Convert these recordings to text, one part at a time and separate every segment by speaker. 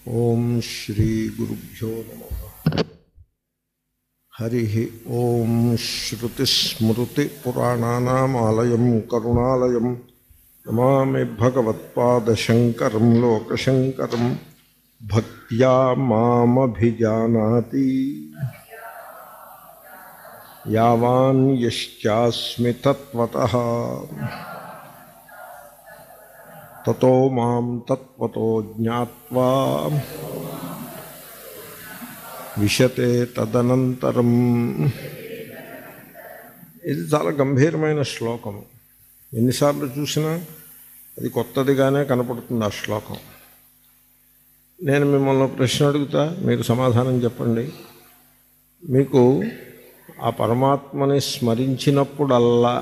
Speaker 1: ఓం శ్రీ గురుభ్యో నమ హరి ఓం శ్రుతిస్మృతిపురాణానామాలయం కరుణాలయం నమామి భగవత్పాదశంకరం లోకశంకరం భక్త్యా మామభిజానాతి యావాన్ యశ్చాస్మి తత్వతః తతో మాం తత్వతో జ్ఞాత్వా విశతే తదనంతరం ఇది చాలా గంభీరమైన శ్లోకం ఎన్నిసార్లు చూసినా అది కొత్తదిగానే కనపడుతుంది ఆ శ్లోకం నేను మిమ్మల్ని ప్రశ్న అడుగుతా మీరు సమాధానం చెప్పండి మీకు ఆ పరమాత్మని స్మరించినప్పుడల్లా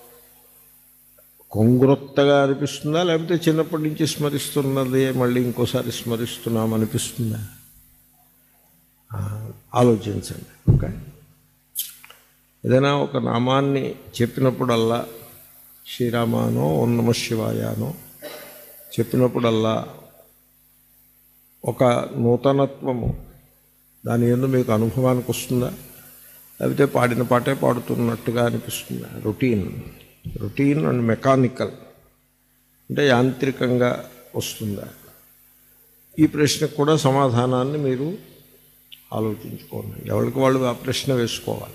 Speaker 1: కొంగురొత్తగా అనిపిస్తుందా లేకపోతే చిన్నప్పటి నుంచి స్మరిస్తున్నది మళ్ళీ ఇంకోసారి స్మరిస్తున్నాం అనిపిస్తుందా ఆ, ఆలోచించండి ఓకే ఏదైనా ఒక నామాన్ని చెప్పినప్పుడల్లా శ్రీరామానో ఓం నమ శివాయానో చెప్పినప్పుడల్లా ఒక నూతనత్వము దాని ఎందు మీకు అనుభవానికి వస్తుందా లేకపోతే పాడిన పాటే పాడుతున్నట్టుగా అనిపిస్తుందా రొటీన్ రొటీన్ అండ్ మెకానికల్ అంటే యాంత్రికంగా వస్తుందా ఈ ప్రశ్నకు కూడా సమాధానాన్ని మీరు ఆలోచించుకోండి ఎవరికి వాళ్ళు ఆ ప్రశ్న వేసుకోవాలి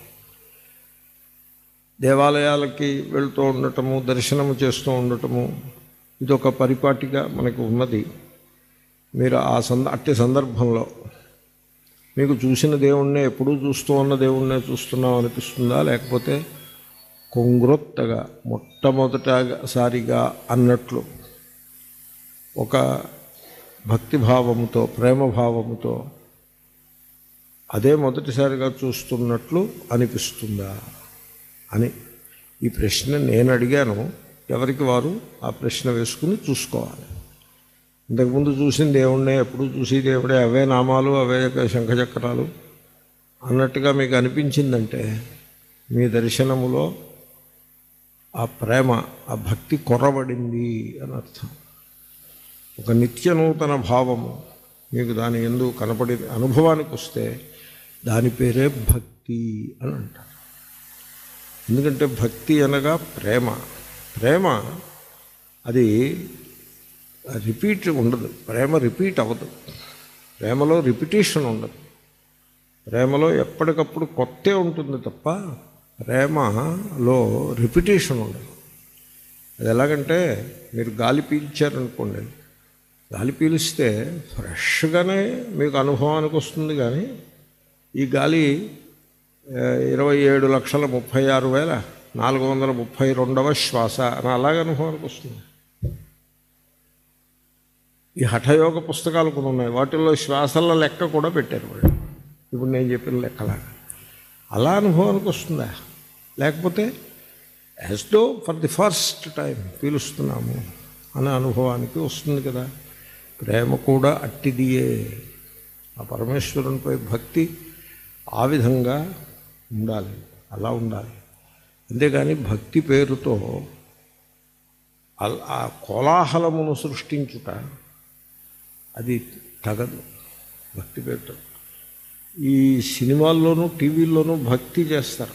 Speaker 1: దేవాలయాలకి వెళ్తూ ఉండటము దర్శనము చేస్తూ ఉండటము ఇదొక పరిపాటిగా మనకు ఉన్నది మీరు ఆ సంద అట్టి సందర్భంలో మీకు చూసిన దేవుణ్ణే ఎప్పుడూ చూస్తూ ఉన్న దేవుణ్ణే చూస్తున్నాం అనిపిస్తుందా లేకపోతే కొంగ్రొత్తగా మొట్టమొదటిసారిగా అన్నట్లు ఒక భక్తిభావముతో ప్రేమభావముతో అదే మొదటిసారిగా చూస్తున్నట్లు అనిపిస్తుందా అని ఈ ప్రశ్న నేను అడిగాను ఎవరికి వారు ఆ ప్రశ్న వేసుకుని చూసుకోవాలి ఇంతకుముందు చూసిన దేవుణ్ణే ఎప్పుడు చూసి దేవుడే అవే నామాలు అవే శంఖచక్రాలు అన్నట్టుగా మీకు అనిపించిందంటే మీ దర్శనములో ఆ ప్రేమ ఆ భక్తి కొరబడింది అని అర్థం ఒక నిత్య నూతన భావము మీకు దాని ఎందు కనపడి అనుభవానికి వస్తే దాని పేరే భక్తి అని అంటారు ఎందుకంటే భక్తి అనగా ప్రేమ ప్రేమ అది రిపీట్ ఉండదు ప్రేమ రిపీట్ అవ్వదు ప్రేమలో రిపిటేషన్ ఉండదు ప్రేమలో ఎప్పటికప్పుడు కొత్తే ఉంటుంది తప్ప ప్రేమలో రిపిటేషన్ ఉండదు అది ఎలాగంటే మీరు గాలి పీల్చారనుకోండి గాలి పీలిస్తే ఫ్రెష్గానే మీకు అనుభవానికి వస్తుంది కానీ ఈ గాలి ఆ, ఇరవై ఏడు లక్షల ముప్పై ఆరు వేల నాలుగు వందల ముప్పై రెండవ శ్వాస అని అలాగే అనుభవానికి వస్తుంది ఈ హఠయోగ పుస్తకాలు కొన్ని ఉన్నాయి వాటిల్లో శ్వాసల లెక్క కూడా పెట్టారు వాళ్ళు ఇప్పుడు నేను చెప్పిన లెక్కలాగా అలా అనుభవానికి వస్తుందా లేకపోతే as though for the first time పీలుస్తున్నాము అనే అనుభవానికి వస్తుంది కదా ప్రేమ కూడా అట్టిదియే ఆ పరమేశ్వరునిపై భక్తి ఆ విధంగా ఉండాలి అలా ఉండాలి అంతేగాని భక్తి పేరుతో అల్- ఆ కోలాహలమును సృష్టించుట అది తగదు భక్తి పేరుతో ఈ సినిమాల్లోనూ టీవీల్లోనూ భక్తి చేస్తారు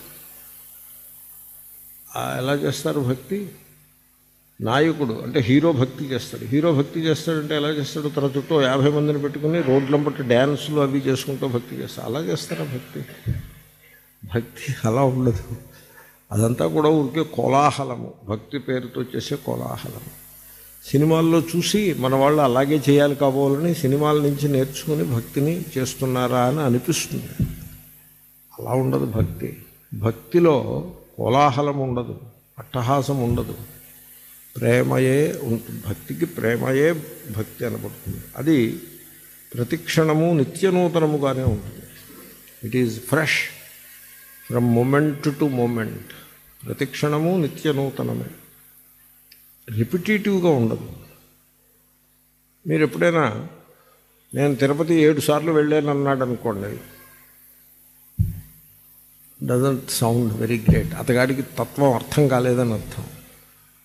Speaker 1: ఆ ఎలా చేస్తారు భక్తి నాయకుడు అంటే హీరో భక్తి చేస్తాడు హీరో భక్తి చేస్తాడంటే ఎలా చేస్తాడు తన చుట్టూ యాభై మందిని పెట్టుకుని రోడ్లంపట్టి డ్యాన్సులు అవి చేసుకుంటూ భక్తి చేస్తాడు అలా చేస్తారా భక్తి భక్తి అలా ఉండదు అదంతా కూడా ఊరికే కోలాహలము భక్తి పేరుతో చేసే కోలాహలము సినిమాల్లో చూసి మన వాళ్ళు అలాగే చేయాలి కాబోలని సినిమాల నుంచి నేర్చుకుని భక్తిని చేస్తున్నారా అని అనిపిస్తుంది అలా ఉండదు భక్తి భక్తిలో కోలాహలం ఉండదు అట్టహాసం ఉండదు ప్రేమయే ఉంటుంది భక్తికి ప్రేమయే భక్తి అనబడుతుంది అది ప్రతిక్షణము నిత్యనూతనముగానే ఉంటుంది it is fresh from moment to moment ప్రతిక్షణము నిత్యనూతనమే రిపిటేటివ్గా ఉండదు మీరు ఎప్పుడైనా నేను తిరుపతి ఏడు సార్లు వెళ్ళాను అన్నాడు అనుకోండి డజంట్ సౌండ్ వెరీ గ్రేట్ అతగాడికి తత్వం అర్థం కాలేదని అర్థం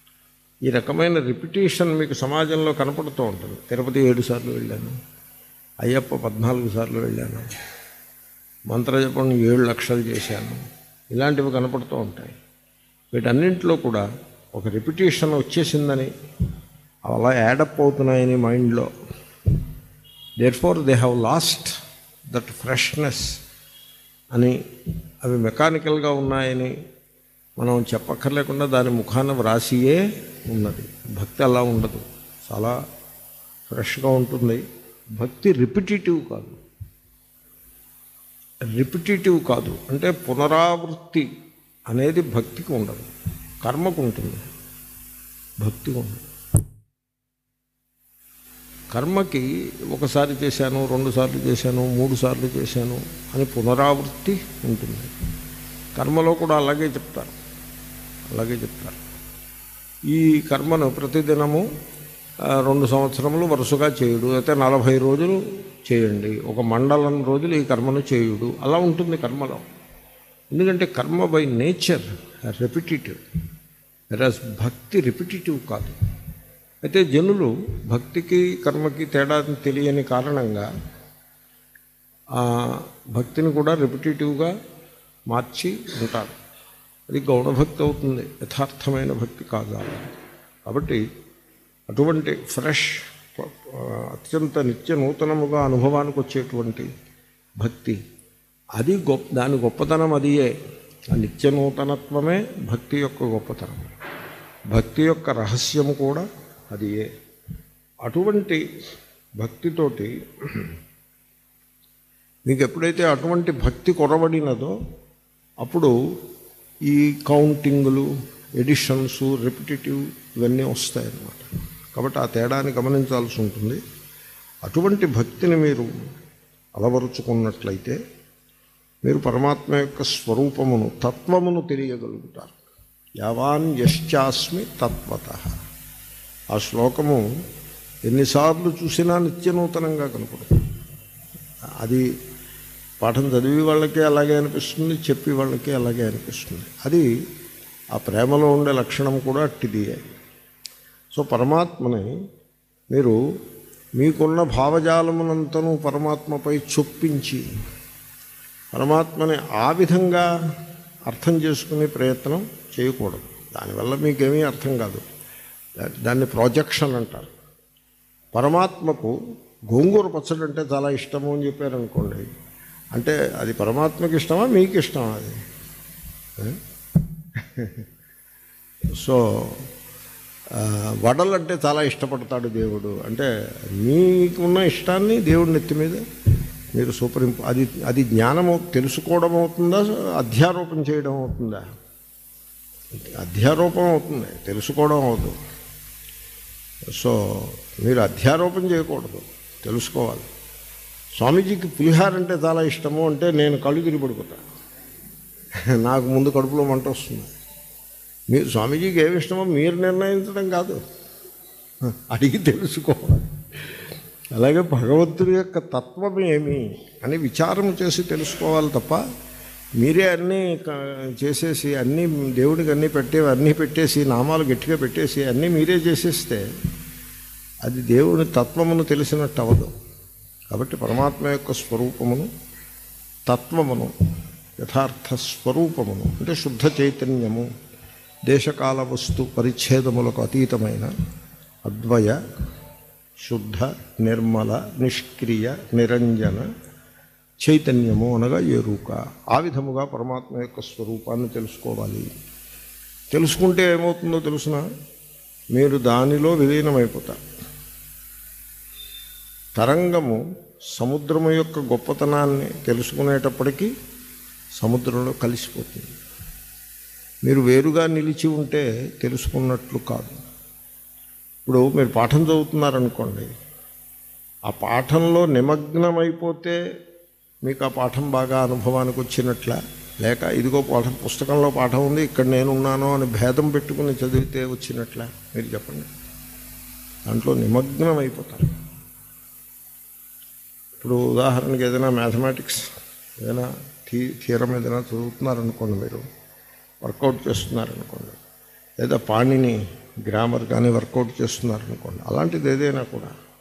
Speaker 1: ఈ రకమైన రిపిటేషన్ మీకు సమాజంలో కనపడుతూ ఉంటుంది తిరుపతి ఏడు సార్లు వెళ్ళాను అయ్యప్ప పద్నాలుగు సార్లు వెళ్ళాను మంత్రజపం ఏడు లక్షలు చేశాను ఇలాంటివి కనపడుతూ ఉంటాయి వీటన్నింటిలో కూడా ఒక రిపిటేషన్ వచ్చేసిందని అలా యాడప్ అవుతున్నాయని మైండ్లో therefore they have lost that freshness అని అవి మెకానికల్గా ఉన్నాయని మనం చెప్పక్కర్లేకుండా దాని ముఖాన వ్రాసియే ఉన్నది భక్తి అలా ఉండదు చాలా ఫ్రెష్గా ఉంటుంది భక్తి రిపిటేటివ్ కాదు రిపిటేటివ్ కాదు అంటే పునరావృత్తి అనేది భక్తికి ఉండదు కర్మకు ఉంటుంది భక్తికి ఉండదు కర్మకి ఒకసారి చేశాను రెండు సార్లు చేశాను మూడు సార్లు చేశాను అని పునరావృత్తి ఉంటుంది కర్మలో కూడా అలాగే చెప్తారు అలాగే చెప్తారు ఈ కర్మను ప్రతిదినము ఆ, రెండు సంవత్సరములు వరుసగా చేయుడు అయితే నలభై రోజులు చేయండి ఒక మండలం రోజులు ఈ కర్మను చేయుడు అలా ఉంటుంది కర్మలో ఎందుకంటే కర్మ బై నేచర్ రెపిటేటివ్ వెరాజ్ భక్తి రిపిటేటివ్ కాదు అయితే జనులు భక్తికి కర్మకి తేడా తెలియని కారణంగా ఆ భక్తిని కూడా రిపిటేటివ్గా మార్చి ఉంటారు అది గౌణభక్తి అవుతుంది యథార్థమైన భక్తి కాదు కాబట్టి అటువంటి ఫ్రెష్ అత్యంత నిత్య నూతనముగా అనుభవానికి వచ్చేటువంటి భక్తి అది గొప్ప దాని గొప్పతనం అదియే ఆ నిత్య నూతనత్వమే భక్తి యొక్క గొప్పతనం భక్తి యొక్క రహస్యము కూడా అదియే అటువంటి భక్తితోటి మీకు ఎప్పుడైతే అటువంటి భక్తి కొరబడినదో అప్పుడు ఈ కౌంటింగులు ఎడిషన్స్ రిపిటేటివ్ ఇవన్నీ వస్తాయన్నమాట కాబట్టి ఆ తేడాన్ని గమనించాల్సి ఉంటుంది అటువంటి భక్తిని మీరు అలవరుచుకున్నట్లయితే మీరు పరమాత్మ యొక్క స్వరూపమును తత్వమును తెలియగలుగుతారు యావాన్ యశ్చాస్మి తత్వత ఆ శ్లోకము ఎన్నిసార్లు చూసినా నిత్యనూతనంగా కనపడుతుంది అది పాఠం చదివి వాళ్ళకే అలాగే అనిపిస్తుంది చెప్పి వాళ్ళకే అలాగే అనిపిస్తుంది అది ఆ ప్రేమలో ఉండే లక్షణం కూడా అట్టిదియే సో పరమాత్మని మీరు మీకున్న భావజాలమునంతను పరమాత్మపై చొప్పించి పరమాత్మని ఆ విధంగా అర్థం చేసుకునే ప్రయత్నం చేయకూడదు దానివల్ల మీకేమీ అర్థం కాదు దా- దాన్ని ప్రాజెక్షన్ అంటారు పరమాత్మకు గోంగూర పచ్చడి అంటే చాలా ఇష్టము అని చెప్పారనుకోండి అంటే అది పరమాత్మకి ఇష్టమా మీకు ఇష్టమా అది ఏ? సో ఆ, వడలంటే చాలా ఇష్టపడతాడు దేవుడు అంటే మీకున్న ఇష్టాన్ని దేవుడి నెత్తి మీద మీరు సూపర్ ఇంప అది అది జ్ఞానం అవు- తెలుసుకోవడం అవుతుందా అధ్యారోపణ చేయడం అవుతుందా అధ్యారోపం అవుతుంది తెలుసుకోవడం అవుతుంది సో మీరు అధ్యారోపణ చేయకూడదు తెలుసుకోవాలి స్వామీజీకి పులిహార అంటే చాలా ఇష్టము అంటే నేను కళ్ళు తిరిగి పడిపోతా నాకు ముందు కడుపులో మంట వస్తుంది మీరు స్వామీజీకి ఏమి ఇష్టమో మీరు నిర్ణయించడం కాదు అడిగి తెలుసుకోవాలి అలాగే భగవంతుడి యొక్క తత్వం ఏమి అని విచారం చేసి తెలుసుకోవాలి తప్ప మీరే అన్నీ క- చేసేసి అన్నీ దేవుడికి అన్నీ పెట్టే అన్నీ పెట్టేసి నామాలు గట్టిగా పెట్టేసి అన్నీ మీరే చేసేస్తే అది దేవుని తత్వమును తెలిసినట్టు అవ్వదు కాబట్టి పరమాత్మ యొక్క స్వరూపమును తత్వమును యథార్థ స్వరూపమును అంటే శుద్ధ చైతన్యము దేశకాల వస్తు పరిచ్ఛేదములకు అతీతమైన అద్వయ శుద్ధ నిర్మల నిష్క్రియ నిరంజన చైతన్యము అనగా ఎరుక ఆ విధముగా పరమాత్మ యొక్క స్వరూపాన్ని తెలుసుకోవాలి తెలుసుకుంటే ఏమవుతుందో తెలుసిన మీరు దానిలో విలీనమైపోతారు తరంగము సముద్రము యొక్క గొప్పతనాన్ని తెలుసుకునేటప్పటికీ సముద్రంలో కలిసిపోతుంది మీరు వేరుగా నిలిచి ఉంటే తెలుసుకున్నట్లు కాదు ఇప్పుడు మీరు పాఠం చదువుతున్నారనుకోండి ఆ పాఠంలో నిమగ్నమైపోతే మీకు ఆ పాఠం బాగా అనుభవానికి వచ్చినట్ల లేక ఇదిగో పాఠం పుస్తకంలో పాఠం ఉంది ఇక్కడ నేనున్నాను అని భేదం పెట్టుకుని చదివితే వచ్చినట్ల మీరు చెప్పండి దాంట్లో నిమగ్నం అయిపోతారు ఇప్పుడు ఉదాహరణకి ఏదైనా మ్యాథమెటిక్స్ ఏదైనా థీ థీరం ఏదైనా చదువుతున్నారనుకోండి మీరు వర్కౌట్ చేస్తున్నారనుకోండి లేదా పాణిని గ్రామర్ కానీ వర్కౌట్ చేస్తున్నారనుకోండి అలాంటిది ఏదైనా కూడా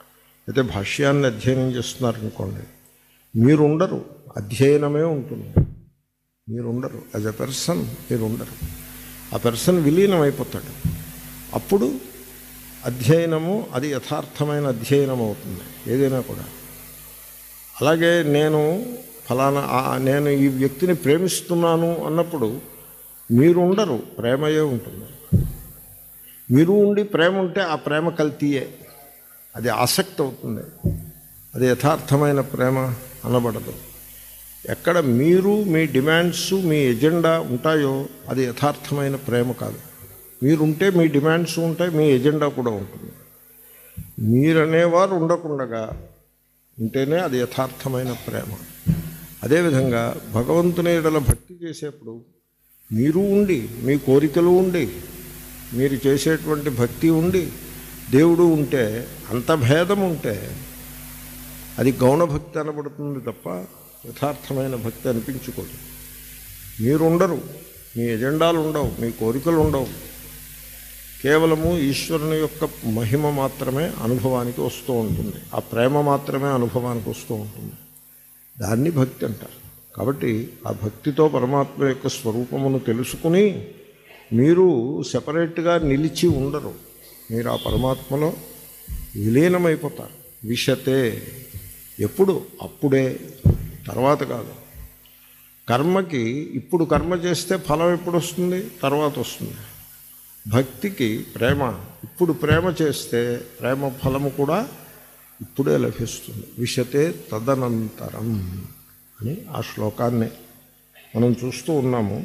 Speaker 1: అయితే భాష్యాన్ని అధ్యయనం చేస్తున్నారనుకోండి మీరుండరు అధ్యయనమే ఉంటుంది మీరుండరు యాజ్ ఎ పర్సన్ మీరు ఉండరు ఆ పర్సన్ విలీనం అయిపోతాడు అప్పుడు అధ్యయనము అది యథార్థమైన అధ్యయనం అవుతుంది ఏదైనా కూడా అలాగే నేను ఫలానా ఆ- నేను ఈ వ్యక్తిని ప్రేమిస్తున్నాను అన్నప్పుడు మీరు ఉండరు ప్రేమయే ఉంటుంది మీరు ఉండి ప్రేమ ఉంటే ఆ ప్రేమ కల్తీయే అది ఆసక్తి అవుతుంది అది యథార్థమైన ప్రేమ అనబడదు ఎక్కడ మీరు మీ డిమాండ్స్ మీ ఎజెండా ఉంటాయో అది యథార్థమైన ప్రేమ కాదు మీరుంటే మీ డిమాండ్స్ ఉంటాయి మీ ఎజెండా కూడా ఉంటుంది మీరనేవారు ఉండకుండగా ఉంటేనే అది యథార్థమైన ప్రేమ అదేవిధంగా భగవంతుని ఎడల భక్తి చేసేప్పుడు మీరు ఉండి మీ కోరికలు ఉండి మీరు చేసేటువంటి భక్తి ఉండి దేవుడు ఉంటే అంత భేదం ఉంటే అది గౌణ భక్తి అనబడుతుంది తప్ప యథార్థమైన భక్తి అనిపించుకోదు మీరుండరు మీ ఎజెండాలు ఉండవు మీ కోరికలు ఉండవు కేవలము ఈశ్వరుని యొక్క మహిమ మాత్రమే అనుభవానికి వస్తూ ఉంటుంది ఆ ప్రేమ మాత్రమే అనుభవానికి వస్తూ ఉంటుంది దాన్ని భక్తి అంటారు కాబట్టి ఆ భక్తితో పరమాత్మ యొక్క స్వరూపమును తెలుసుకుని మీరు సెపరేట్గా నిలిచి ఉండరు మీరు ఆ పరమాత్మలో విలీనమైపోతారు విషతే ఎప్పుడు అప్పుడే తర్వాత కాదు కర్మకి ఇప్పుడు కర్మ చేస్తే ఫలం ఎప్పుడు వస్తుంది తర్వాత వస్తుంది భక్తికి ప్రేమ ఇప్పుడు ప్రేమ చేస్తే ప్రేమ ఫలము కూడా ఇప్పుడే లభిస్తుంది విషతే తదనంతరం అని ఆ శ్లోకాన్ని మనం చూస్తూ ఉన్నాము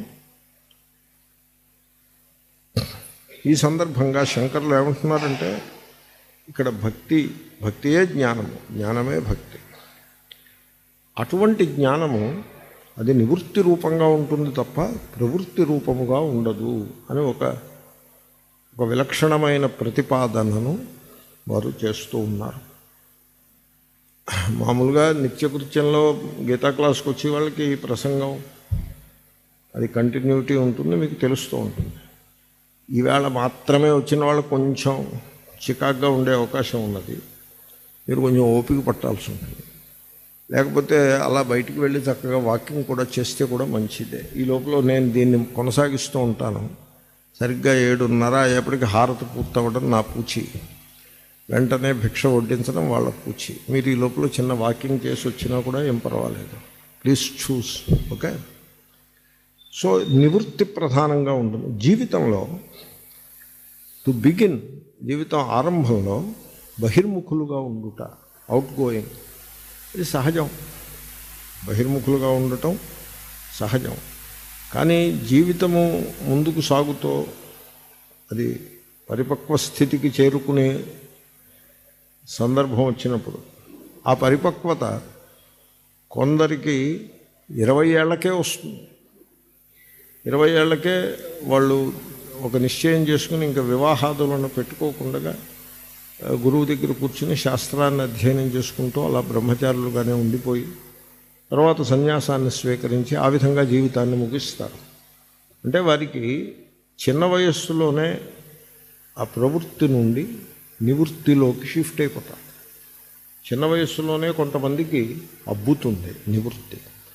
Speaker 1: ఈ సందర్భంగా శంకర్లు ఏమంటున్నారంటే ఇక్కడ భక్తి భక్తియే జ్ఞానము జ్ఞానమే భక్తి అటువంటి జ్ఞానము అది నివృత్తి రూపంగా ఉంటుంది తప్ప ప్రవృత్తి రూపముగా ఉండదు అని ఒక ఒక విలక్షణమైన ప్రతిపాదనను వారు చేస్తూ ఉన్నారు మామూలుగా నిత్యకృత్యంలో గీతా క్లాస్కి వచ్చే వాళ్ళకి ఈ ప్రసంగం అది కంటిన్యూటీ ఉంటుంది మీకు తెలుస్తూ ఉంటుంది ఈవేళ మాత్రమే వచ్చిన వాళ్ళకి కొంచెం చికాగ్గా ఉండే అవకాశం ఉన్నది మీరు కొంచెం ఓపిక పట్టాల్సి ఉంటుంది లేకపోతే అలా బయటికి వెళ్ళి చక్కగా వాకింగ్ కూడా చేస్తే కూడా మంచిదే ఈ లోపల నేను దీన్ని కొనసాగిస్తూ ఉంటాను సరిగ్గా ఏడున్నర అయ్యేప్పటికి హారతి పూర్తవ్వడం నా పూచి వెంటనే భిక్ష వడ్డించడం వాళ్ళ పూచి మీరు ఈ లోపల చిన్న వాకింగ్ చేసి వచ్చినా కూడా ఏం పర్వాలేదు ప్లీజ్ చూస్ ఓకే సో నివృత్తి ప్రధానంగా ఉంటుంది జీవితంలో టు బిగిన్ జీవితం ఆరంభంలో బహిర్ముఖులుగా ఉండుట అవుట్ గోయింగ్ ఇది సహజం బహిర్ముఖులుగా ఉండటం సహజం కానీ జీవితము ముందుకు సాగుతూ అది పరిపక్వ స్థితికి చేరుకునే సందర్భం వచ్చినప్పుడు ఆ పరిపక్వత కొందరికి ఇరవై ఏళ్లకే వస్తుంది ఇరవై ఏళ్లకే వాళ్ళు ఒక నిశ్చయం చేసుకుని ఇంకా వివాహాదులను పెట్టుకోకుండా ఆ, గురువు దగ్గర కూర్చుని శాస్త్రాన్ని అధ్యయనం చేసుకుంటూ అలా బ్రహ్మచారులుగానే ఉండిపోయి తర్వాత సన్యాసాన్ని స్వీకరించి ఆ విధంగా జీవితాన్ని ముగిస్తారు అంటే వారికి చిన్న వయస్సులోనే ఆ ప్రవృత్తి నుండి నివృత్తిలోకి షిఫ్ట్ అయిపోతారు చిన్న వయస్సులోనే కొంతమందికి అబ్బుతుంది నివృత్తి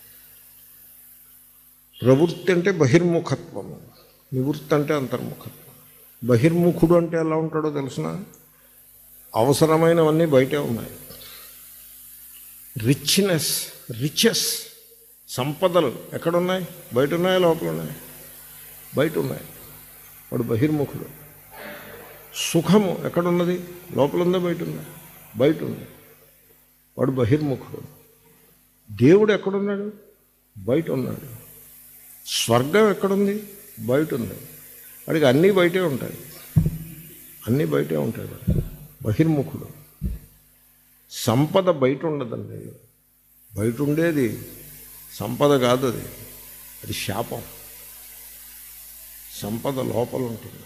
Speaker 1: ప్రవృత్తి అంటే బహిర్ముఖత్వము నివృత్తి అంటే అంతర్ముఖత్వం బహిర్ముఖుడు అంటే ఎలా ఉంటాడో తెలిసిన అవసరమైనవన్నీ బయటే ఉన్నాయి రిచ్నెస్ రిచెస్ సంపదలు ఎక్కడున్నాయి బయట ఉన్నాయి లోపల ఉన్నాయి బయట ఉన్నాయి వాడు బహిర్ముఖుడు సుఖము ఎక్కడున్నది లోపల ఉందా బయట ఉందా బయట ఉంది వాడు బహిర్ముఖుడు దేవుడు ఎక్కడున్నాడు బయట ఉన్నాడు స్వర్గం ఎక్కడుంది బయట ఉంది వాడికి అన్నీ బయటే ఉంటాయి అన్నీ బయటే ఉంటాయి వాడికి. బహిర్ముఖుడు సంపద బయట ఉండదండి బయట ఉండేది సంపద కాదు అది అది శాపం సంపద లోపల ఉంటుంది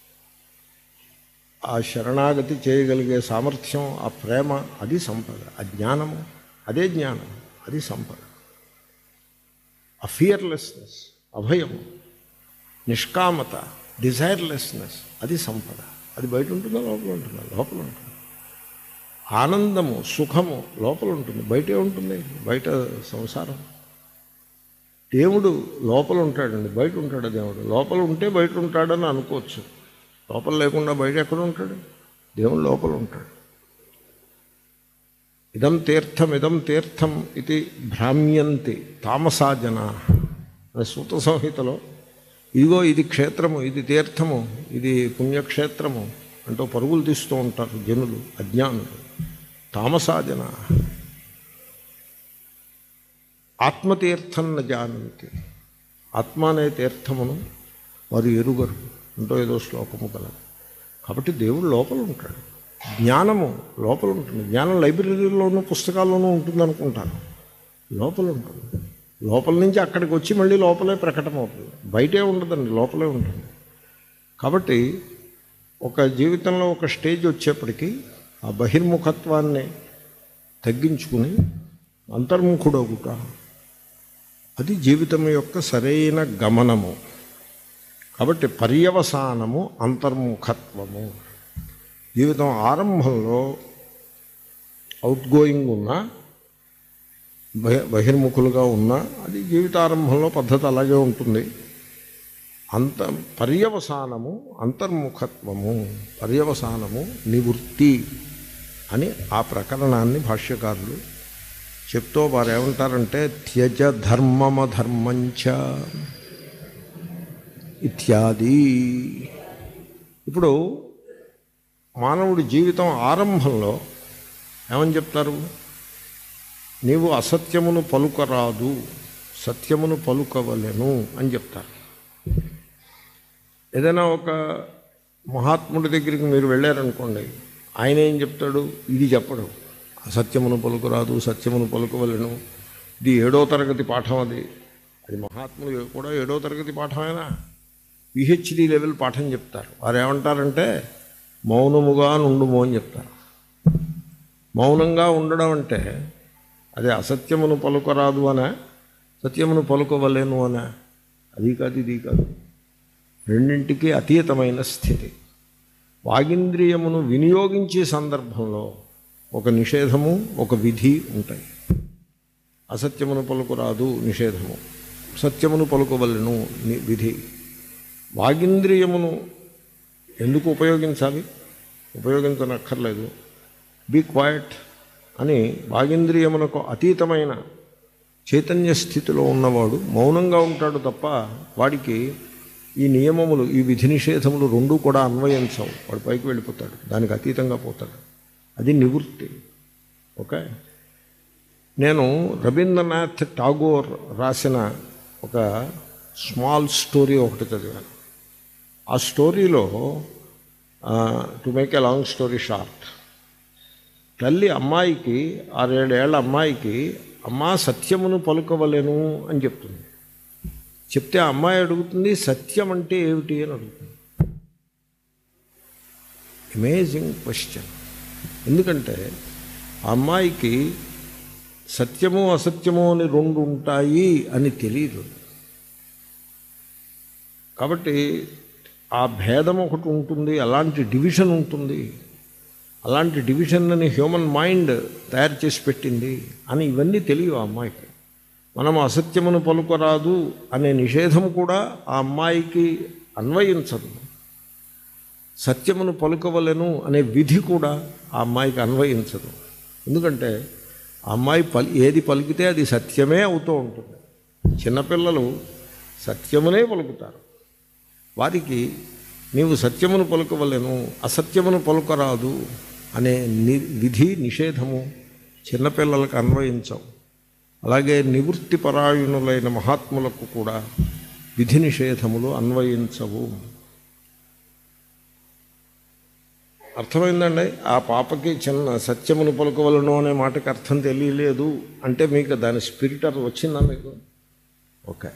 Speaker 1: ఆ శరణాగతి చేయగలిగే సామర్థ్యం ఆ ప్రేమ అది సంపద ఆ జ్ఞానము అదే జ్ఞానం అది సంపద ఆ ఫియర్లెస్నెస్ అభయం నిష్కామత డిజైర్లెస్నెస్ అది సంపద అది బయట ఉంటుందా లోపల ఉంటుందా లోపల ఉంటుంది ఆనందము సుఖము లోపల ఉంటుంది బయటే ఉంటుంది బయట సంసారం దేవుడు లోపల ఉంటాడండి బయట ఉంటాడు దేవుడు లోపల ఉంటే బయట ఉంటాడని అనుకోవచ్చు లోపల లేకుండా బయట ఎక్కడ ఉంటాడు దేవుడు లోపల ఉంటాడు ఇదం తీర్థం ఇదం తీర్థం ఇది భ్రామ్యంతి తామసా జనా అని సూత సంహితలో ఇదిగో ఇది క్షేత్రము ఇది తీర్థము ఇది పుణ్యక్షేత్రము అంటూ పరుగులు తీస్తూ ఉంటారు జనులు అజ్ఞానులు తామసా జనా ఆత్మతీర్థం న జానంతి ఆత్మ అనే తీర్థమును వారు ఎరుగరు అంటూ ఏదో శ్లోకము కలదు కాబట్టి దేవుడు లోపల ఉంటాడు జ్ఞానము లోపల ఉంటుంది జ్ఞానం లైబ్రరీలోనూ పుస్తకాల్లోనూ ఉంటుంది అనుకుంటాను లోపల ఉంటుంది లోపల నుంచి అక్కడికి వచ్చి మళ్ళీ లోపలే ప్రకటమవుతుంది బయటే ఉండదండి లోపలే ఉంటుంది కాబట్టి ఒక జీవితంలో ఒక స్టేజ్ వచ్చేప్పటికీ ఆ బహిర్ముఖత్వాన్ని తగ్గించుకుని అంతర్ముఖుడొకట అది జీవితం యొక్క సరైన గమనము కాబట్టి పర్యవసానము అంతర్ముఖత్వము జీవితం ఆరంభంలో అవుట్ గోయింగ్ ఉన్నా బహి బహిర్ముఖులుగా ఉన్నా అది జీవితారంభంలో పద్ధతి అలాగే ఉంటుంది అంత పర్యవసానము అంతర్ముఖత్వము పర్యవసానము నివృత్తి అని ఆ ప్రకరణాన్ని భాష్యకారులు చెప్తూ వారు ఏమంటారంటే త్యజ ధర్మమధర్మంచ ఇత్యాది ఇప్పుడు మానవుడి జీవితం ఆరంభంలో ఏమని చెప్తారు నీవు అసత్యమును పలుకరాదు సత్యమును పలుకవలెను అని చెప్తారు ఏదైనా ఒక మహాత్ముడి దగ్గరికి మీరు వెళ్ళారనుకోండి ఆయన ఏం చెప్తాడు ఇది చెప్పడు అసత్యమును పలుకురాదు సత్యమును పలుకవలెను ఇది ఏడో తరగతి పాఠం అది అది మహాత్ములు కూడా ఏడో తరగతి పాఠమైనా పిహెచ్డి లెవెల్ పాఠం చెప్తారు వారు ఏమంటారంటే మౌనముగా నుండుము అని చెప్తారు మౌనంగా ఉండడం అంటే అది అసత్యమును పలుకరాదు అనే సత్యమును పలుకోవలేను అనే అది కాదు ఇది కాదు రెండింటికి అతీతమైన స్థితి వాగింద్రియమును వినియోగించే సందర్భంలో ఒక నిషేధము ఒక విధి ఉంటాయి అసత్యమును పలుకురాదు నిషేధము సత్యమును పలుకోవలను ని- విధి వాగింద్రియమును ఎందుకు ఉపయోగించాలి ఉపయోగించనక్కర్లేదు బీ క్వైట్ అని వాగింద్రియమునకు అతీతమైన చైతన్య స్థితిలో ఉన్నవాడు మౌనంగా ఉంటాడు తప్ప వాడికి ఈ నియమములు ఈ విధి నిషేధములు రెండూ కూడా అన్వయించవు వాడు పైకి వెళ్ళిపోతాడు దానికి అతీతంగా పోతాడు అది నివృత్తి ఓకే నేను రవీంద్రనాథ్ ఠాగోర్ రాసిన ఒక స్మాల్ స్టోరీ ఒకటి చదివాను ఆ స్టోరీలో to make a long story short తల్లి అమ్మాయికి ఆరేడేళ్ల అమ్మాయికి అమ్మా సత్యమును పలుకవలెను అని చెప్తుంది చెప్తే ఆ అమ్మాయి అడుగుతుంది సత్యం అంటే ఏమిటి అని అడుగుతుంది అమేజింగ్ క్వశ్చన్ ఎందుకంటే ఆ అమ్మాయికి సత్యము అసత్యము అని రెండు ఉంటాయి అని తెలియదు కాబట్టి ఆ భేదం ఒకటి ఉంటుంది అలాంటి డివిజన్ ఉంటుంది అలాంటి డివిజన్ని హ్యూమన్ మైండ్ తయారు చేసి పెట్టింది అని ఇవన్నీ తెలియవు ఆ అమ్మాయికి మనం అసత్యమును పలుకరాదు అనే నిషేధం కూడా ఆ అమ్మాయికి అన్వయించదు సత్యమును పలుకవలెను అనే విధి కూడా ఆ అమ్మాయికి అన్వయించదు ఎందుకంటే ఆ అమ్మాయి పలి ఏది పలికితే అది సత్యమే అవుతూ ఉంటుంది చిన్నపిల్లలు సత్యమునే పలుకుతారు వారికి నీవు సత్యమును పలుకవలెను అసత్యమును పలుకరాదు అనే ని విధి నిషేధము చిన్నపిల్లలకు అన్వయించవు అలాగే నివృత్తి పరాయణులైన మహాత్ములకు కూడా విధి నిషేధములు అన్వయించవు అర్థమైందండి ఆ పాపకి చిన్న సత్యమును పలుకవలను అనే మాటకి అర్థం తెలియలేదు అంటే మీకు దాని స్పిరిట్ అది వచ్చిందా మీకు ఓకే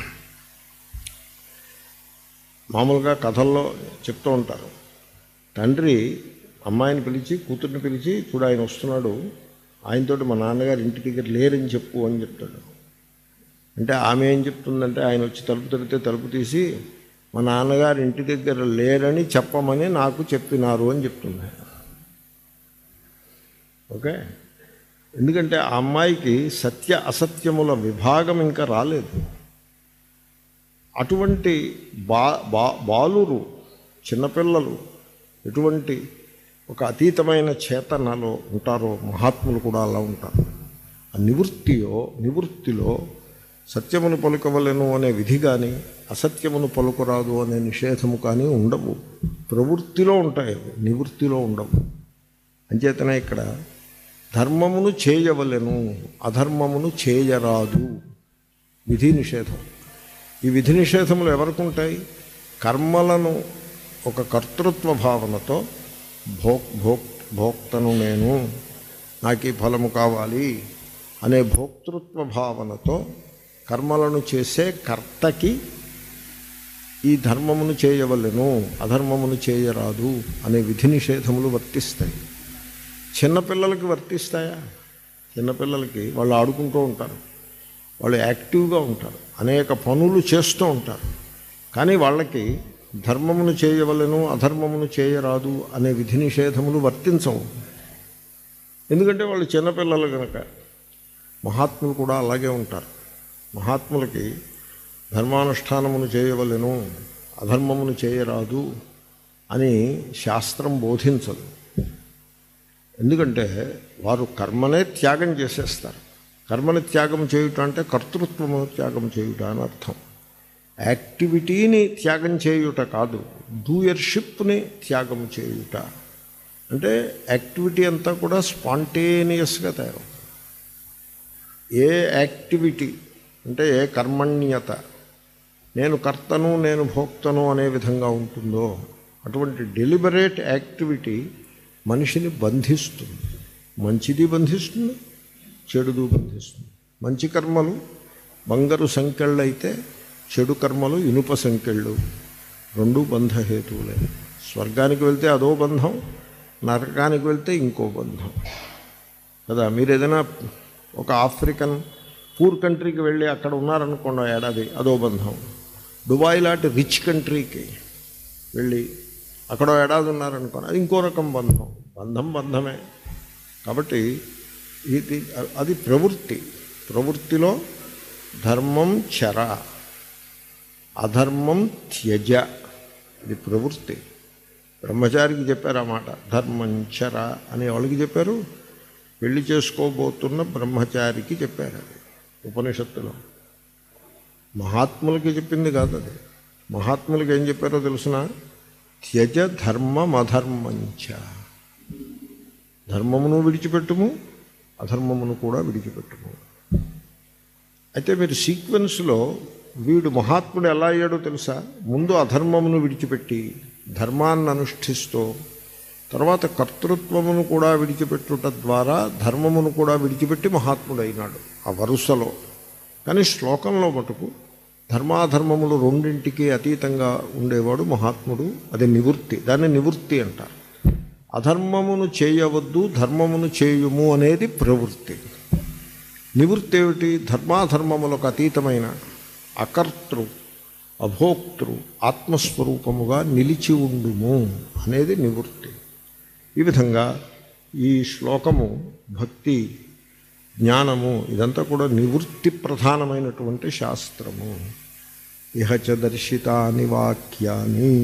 Speaker 1: మామూలుగా కథల్లో చెప్తూ ఉంటారు తండ్రి అమ్మాయిని పిలిచి కూతుర్ని పిలిచి చూడు ఆయన వస్తున్నాడు ఆయనతోటి మా నాన్నగారు ఇంటి దగ్గర లేరని చెప్పు అని చెప్తాడు అంటే ఆమె ఏం చెప్తుందంటే ఆయన వచ్చి తలుపు తెరితే తలుపు తీసి మా నాన్నగారు ఇంటి దగ్గర లేరని చెప్పమని నాకు చెప్పినారు అని చెప్తుంది ఓకే ఎందుకంటే ఆ అమ్మాయికి సత్య అసత్యముల విభాగం ఇంకా రాలేదు అటువంటి బా బా బాలురు చిన్నపిల్లలు ఎటువంటి ఒక అతీతమైన చేతనలో ఉంటారో మహాత్ములు కూడా అలా ఉంటారు ఆ నివృత్తియో నివృత్తిలో సత్యమును పలుకవలెను అనే విధి కానీ అసత్యమును పలుకురాదు అనే నిషేధము కానీ ఉండవు ప్రవృత్తిలో ఉంటాయి అవి, నివృత్తిలో ఉండవు అంచేతనే ఇక్కడ ధర్మమును చేయవలెను అధర్మమును చేయరాదు విధి నిషేధం ఈ విధి నిషేధములు ఎవరికి ఉంటాయి కర్మలను ఒక కర్తృత్వ భావనతో భోక్ భోక్ భోక్తను నేను నాకు ఈ ఫలము కావాలి అనే భోక్తృత్వ భావనతో కర్మలను చేసే కర్తకి ఈ ధర్మమును చేయవలెను అధర్మమును చేయరాదు అనే విధి నిషేధములు వర్తిస్తాయి చిన్నపిల్లలకి వర్తిస్తాయా చిన్నపిల్లలకి వాళ్ళు ఆడుకుంటూ ఉంటారు వాళ్ళు యాక్టివ్గా ఉంటారు అనేక పనులు చేస్తూ ఉంటారు కానీ వాళ్ళకి ధర్మమును చేయవలెను అధర్మమును చేయరాదు అనే విధి నిషేధములు వర్తించవు ఎందుకంటే వాళ్ళు చిన్నపిల్లలు కనుక మహాత్ములు కూడా అలాగే ఉంటారు మహాత్ములకి ధర్మానుష్ఠానమును చేయవలెను అధర్మమును చేయరాదు అని శాస్త్రం బోధించదు ఎందుకంటే వారు కర్మనే త్యాగం చేసేస్తారు కర్మని త్యాగం చేయుట అంటే కర్తృత్వమును త్యాగం చేయుట అని అర్థం యాక్టివిటీని త్యాగం చేయుట కాదు డూయర్షిప్ని త్యాగం చేయుట అంటే యాక్టివిటీ అంతా కూడా స్పాంటేనియస్గా తయారవుతుంది ఏ యాక్టివిటీ అంటే ఏ కర్మణ్యత నేను కర్తను నేను భోక్తను అనే విధంగా ఉంటుందో అటువంటి డెలిబరేట్ యాక్టివిటీ మనిషిని బంధిస్తుంది మంచిది బంధిస్తుంది చెడుదు బంధిస్తుంది మంచి కర్మలు బంగారు సంఖ్యళ్ళు అయితే చెడు కర్మలు ఇనుప సంఖ్యళ్ళు రెండు బంధహేతువులే స్వర్గానికి వెళ్తే అదో బంధం నరకానికి వెళ్తే ఇంకో బంధం కదా మీరు ఏదైనా ఒక ఆఫ్రికన్ పూర్ కంట్రీకి వెళ్ళి అక్కడ ఉన్నారనుకోండి ఏడాది అదో బంధం దుబాయ్ లాంటి రిచ్ కంట్రీకి వెళ్ళి అక్కడ ఏడాది ఉన్నారనుకోండి అది ఇంకో రకం బంధం బంధం బంధమే కాబట్టి ఇది అది ప్రవృత్తి ప్రవృత్తిలో ధర్మం చర అధర్మం త్యజ ఇది ప్రవృత్తి బ్రహ్మచారికి చెప్పారు ఆ మాట ధర్మం చర అని వాళ్ళకి చెప్పారు పెళ్లి చేసుకోబోతున్న బ్రహ్మచారికి చెప్పారు అది ఉపనిషత్తులో మహాత్ములకి చెప్పింది కాదు అది మహాత్ములకి ఏం చెప్పారో తెలుసిన త్యజ ధర్మం అధర్మంచ ధర్మమును విడిచిపెట్టుము అధర్మమును కూడా విడిచిపెట్టుము అయితే మీరు సీక్వెన్స్లో వీడు మహాత్ముడు ఎలా అయ్యాడో తెలుసా ముందు అధర్మమును విడిచిపెట్టి ధర్మాన్ని అనుష్ఠిస్తూ తర్వాత కర్తృత్వమును కూడా విడిచిపెట్టుట ద్వారా ధర్మమును కూడా విడిచిపెట్టి మహాత్ముడైనాడు ఆ వరుసలో కానీ శ్లోకంలో మటుకు ధర్మాధర్మములు రెండింటికి అతీతంగా ఉండేవాడు మహాత్ముడు అది నివృత్తి దాన్ని నివృత్తి అంటారు అధర్మమును చేయవద్దు ధర్మమును చేయుము అనేది ప్రవృత్తి నివృత్తి ఏమిటి ధర్మాధర్మములకు అతీతమైన అకర్తృ అభోక్తృ ఆత్మస్వరూపముగా నిలిచి ఉండుము అనేది నివృత్తి ఈ విధంగా ఈ శ్లోకము భక్తి జ్ఞానము ఇదంతా కూడా నివృత్తి ప్రధానమైనటువంటి శాస్త్రము ఇహచ దర్శితాని వాక్యాని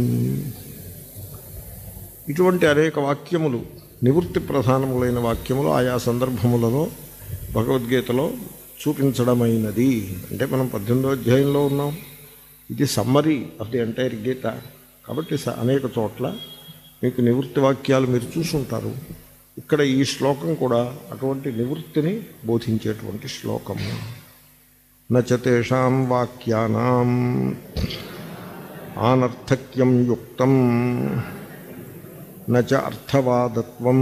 Speaker 1: ఇటువంటి అనేక వాక్యములు నివృత్తి ప్రధానములైన వాక్యములు ఆయా సందర్భములలో భగవద్గీతలో చూపించడమైనది అంటే మనం పద్దెనిమిదో అధ్యాయంలో ఉన్నాం ఇది summary of the entire Gita కాబట్టి స- అనేక చోట్ల మీకు నివృత్తి వాక్యాలు మీరు చూసుంటారు ఇక్కడ ఈ శ్లోకం కూడా అటువంటి నివృత్తిని బోధించేటువంటి శ్లోకము నచేషాం వాక్యానాం ఆనర్థక్యం యుక్తం నచ అర్థవాదత్వం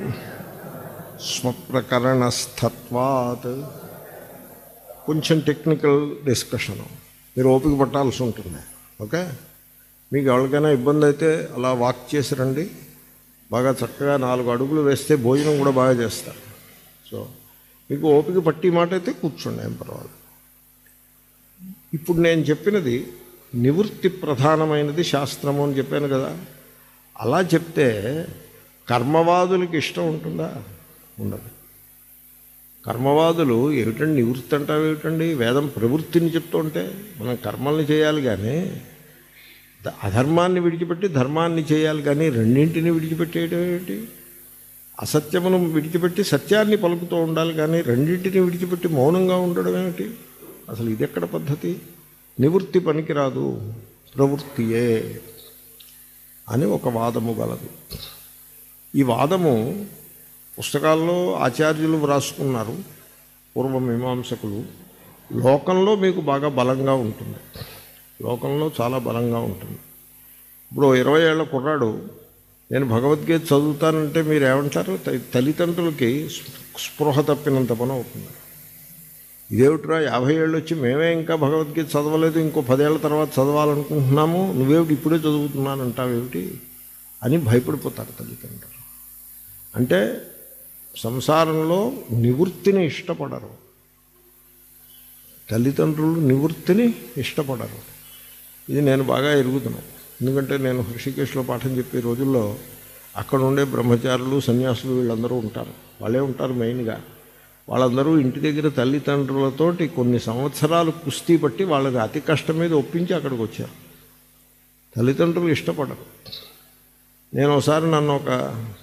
Speaker 1: స్వప్రకరణస్థత్వాత్ కొంచెం టెక్నికల్ డిస్కషను మీరు ఓపిక పట్టాల్సి ఉంటుంది ఓకే మీకు ఎవరికైనా ఇబ్బంది అయితే అలా వాక్ చేసి రండి బాగా చక్కగా నాలుగు అడుగులు వేస్తే భోజనం కూడా బాగా చేస్తారు సో మీకు ఓపిక పట్టి మాట అయితే కూర్చోండి ఏం పర్వాలేదు ఇప్పుడు నేను చెప్పినది నివృత్తి ప్రధానమైనది శాస్త్రము అని చెప్పాను కదా అలా చెప్తే కర్మవాదులకి ఇష్టం ఉంటుందా ఉండదు కర్మవాదులు ఏమిటండి నివృత్తి అంటావు ఏమిటండి వేదం ప్రవృత్తిని చెప్తుంటే మనం కర్మల్ని చేయాలి కానీ ద- అధర్మాన్ని విడిచిపెట్టి ధర్మాన్ని చేయాలి కానీ రెండింటిని విడిచిపెట్టేయడం ఏమిటి అసత్యమును విడిచిపెట్టి సత్యాన్ని పలుకుతూ ఉండాలి కానీ రెండింటిని విడిచిపెట్టి మౌనంగా ఉండడం ఏమిటి అసలు ఇది ఎక్కడ పద్ధతి నివృత్తి పనికిరాదు ప్రవృత్తియే అని ఒక వాదము గలదు ఈ వాదము పుస్తకాల్లో ఆచార్యులు వ్రాసుకున్నారు పూర్వ మీమాంసకులు లోకంలో మీకు బాగా బలంగా ఉంటుంది లోకంలో చాలా బలంగా ఉంటుంది ఇప్పుడు ఓ ఇరవై ఏళ్ల కుర్రాడు నేను భగవద్గీత చదువుతానంటే మీరు ఏమంటారు త- తల్లిదండ్రులకి స్పృహ తప్పినంత పని అవుతుంది ఇదేమిట్రా యాభై ఏళ్ళు వచ్చి మేమే ఇంకా భగవద్గీత చదవలేదు ఇంకో పదేళ్ల తర్వాత చదవాలనుకుంటున్నాము నువ్వేమిటి ఇప్పుడే చదువుతున్నానంటావేమిటి అని భయపడిపోతారు తల్లిదండ్రులు అంటే సంసారంలో నివృత్తిని ఇష్టపడరు తల్లిదండ్రులు నివృత్తిని ఇష్టపడరు ఇది నేను బాగా ఎరుగుతున్నాను ఎందుకంటే నేను హృషికేశ్లో పాఠం చెప్పే రోజుల్లో అక్కడ ఉండే బ్రహ్మచారులు సన్యాసులు వీళ్ళందరూ ఉంటారు వాళ్ళే ఉంటారు మెయిన్గా వాళ్ళందరూ ఇంటి దగ్గర తల్లిదండ్రులతోటి కొన్ని సంవత్సరాలు కుస్తీ పట్టి వాళ్ళకి అతి కష్టం మీద ఒప్పించి అక్కడికి వచ్చారు తల్లిదండ్రులు ఇష్టపడరు నేను ఒకసారి నన్ను ఒక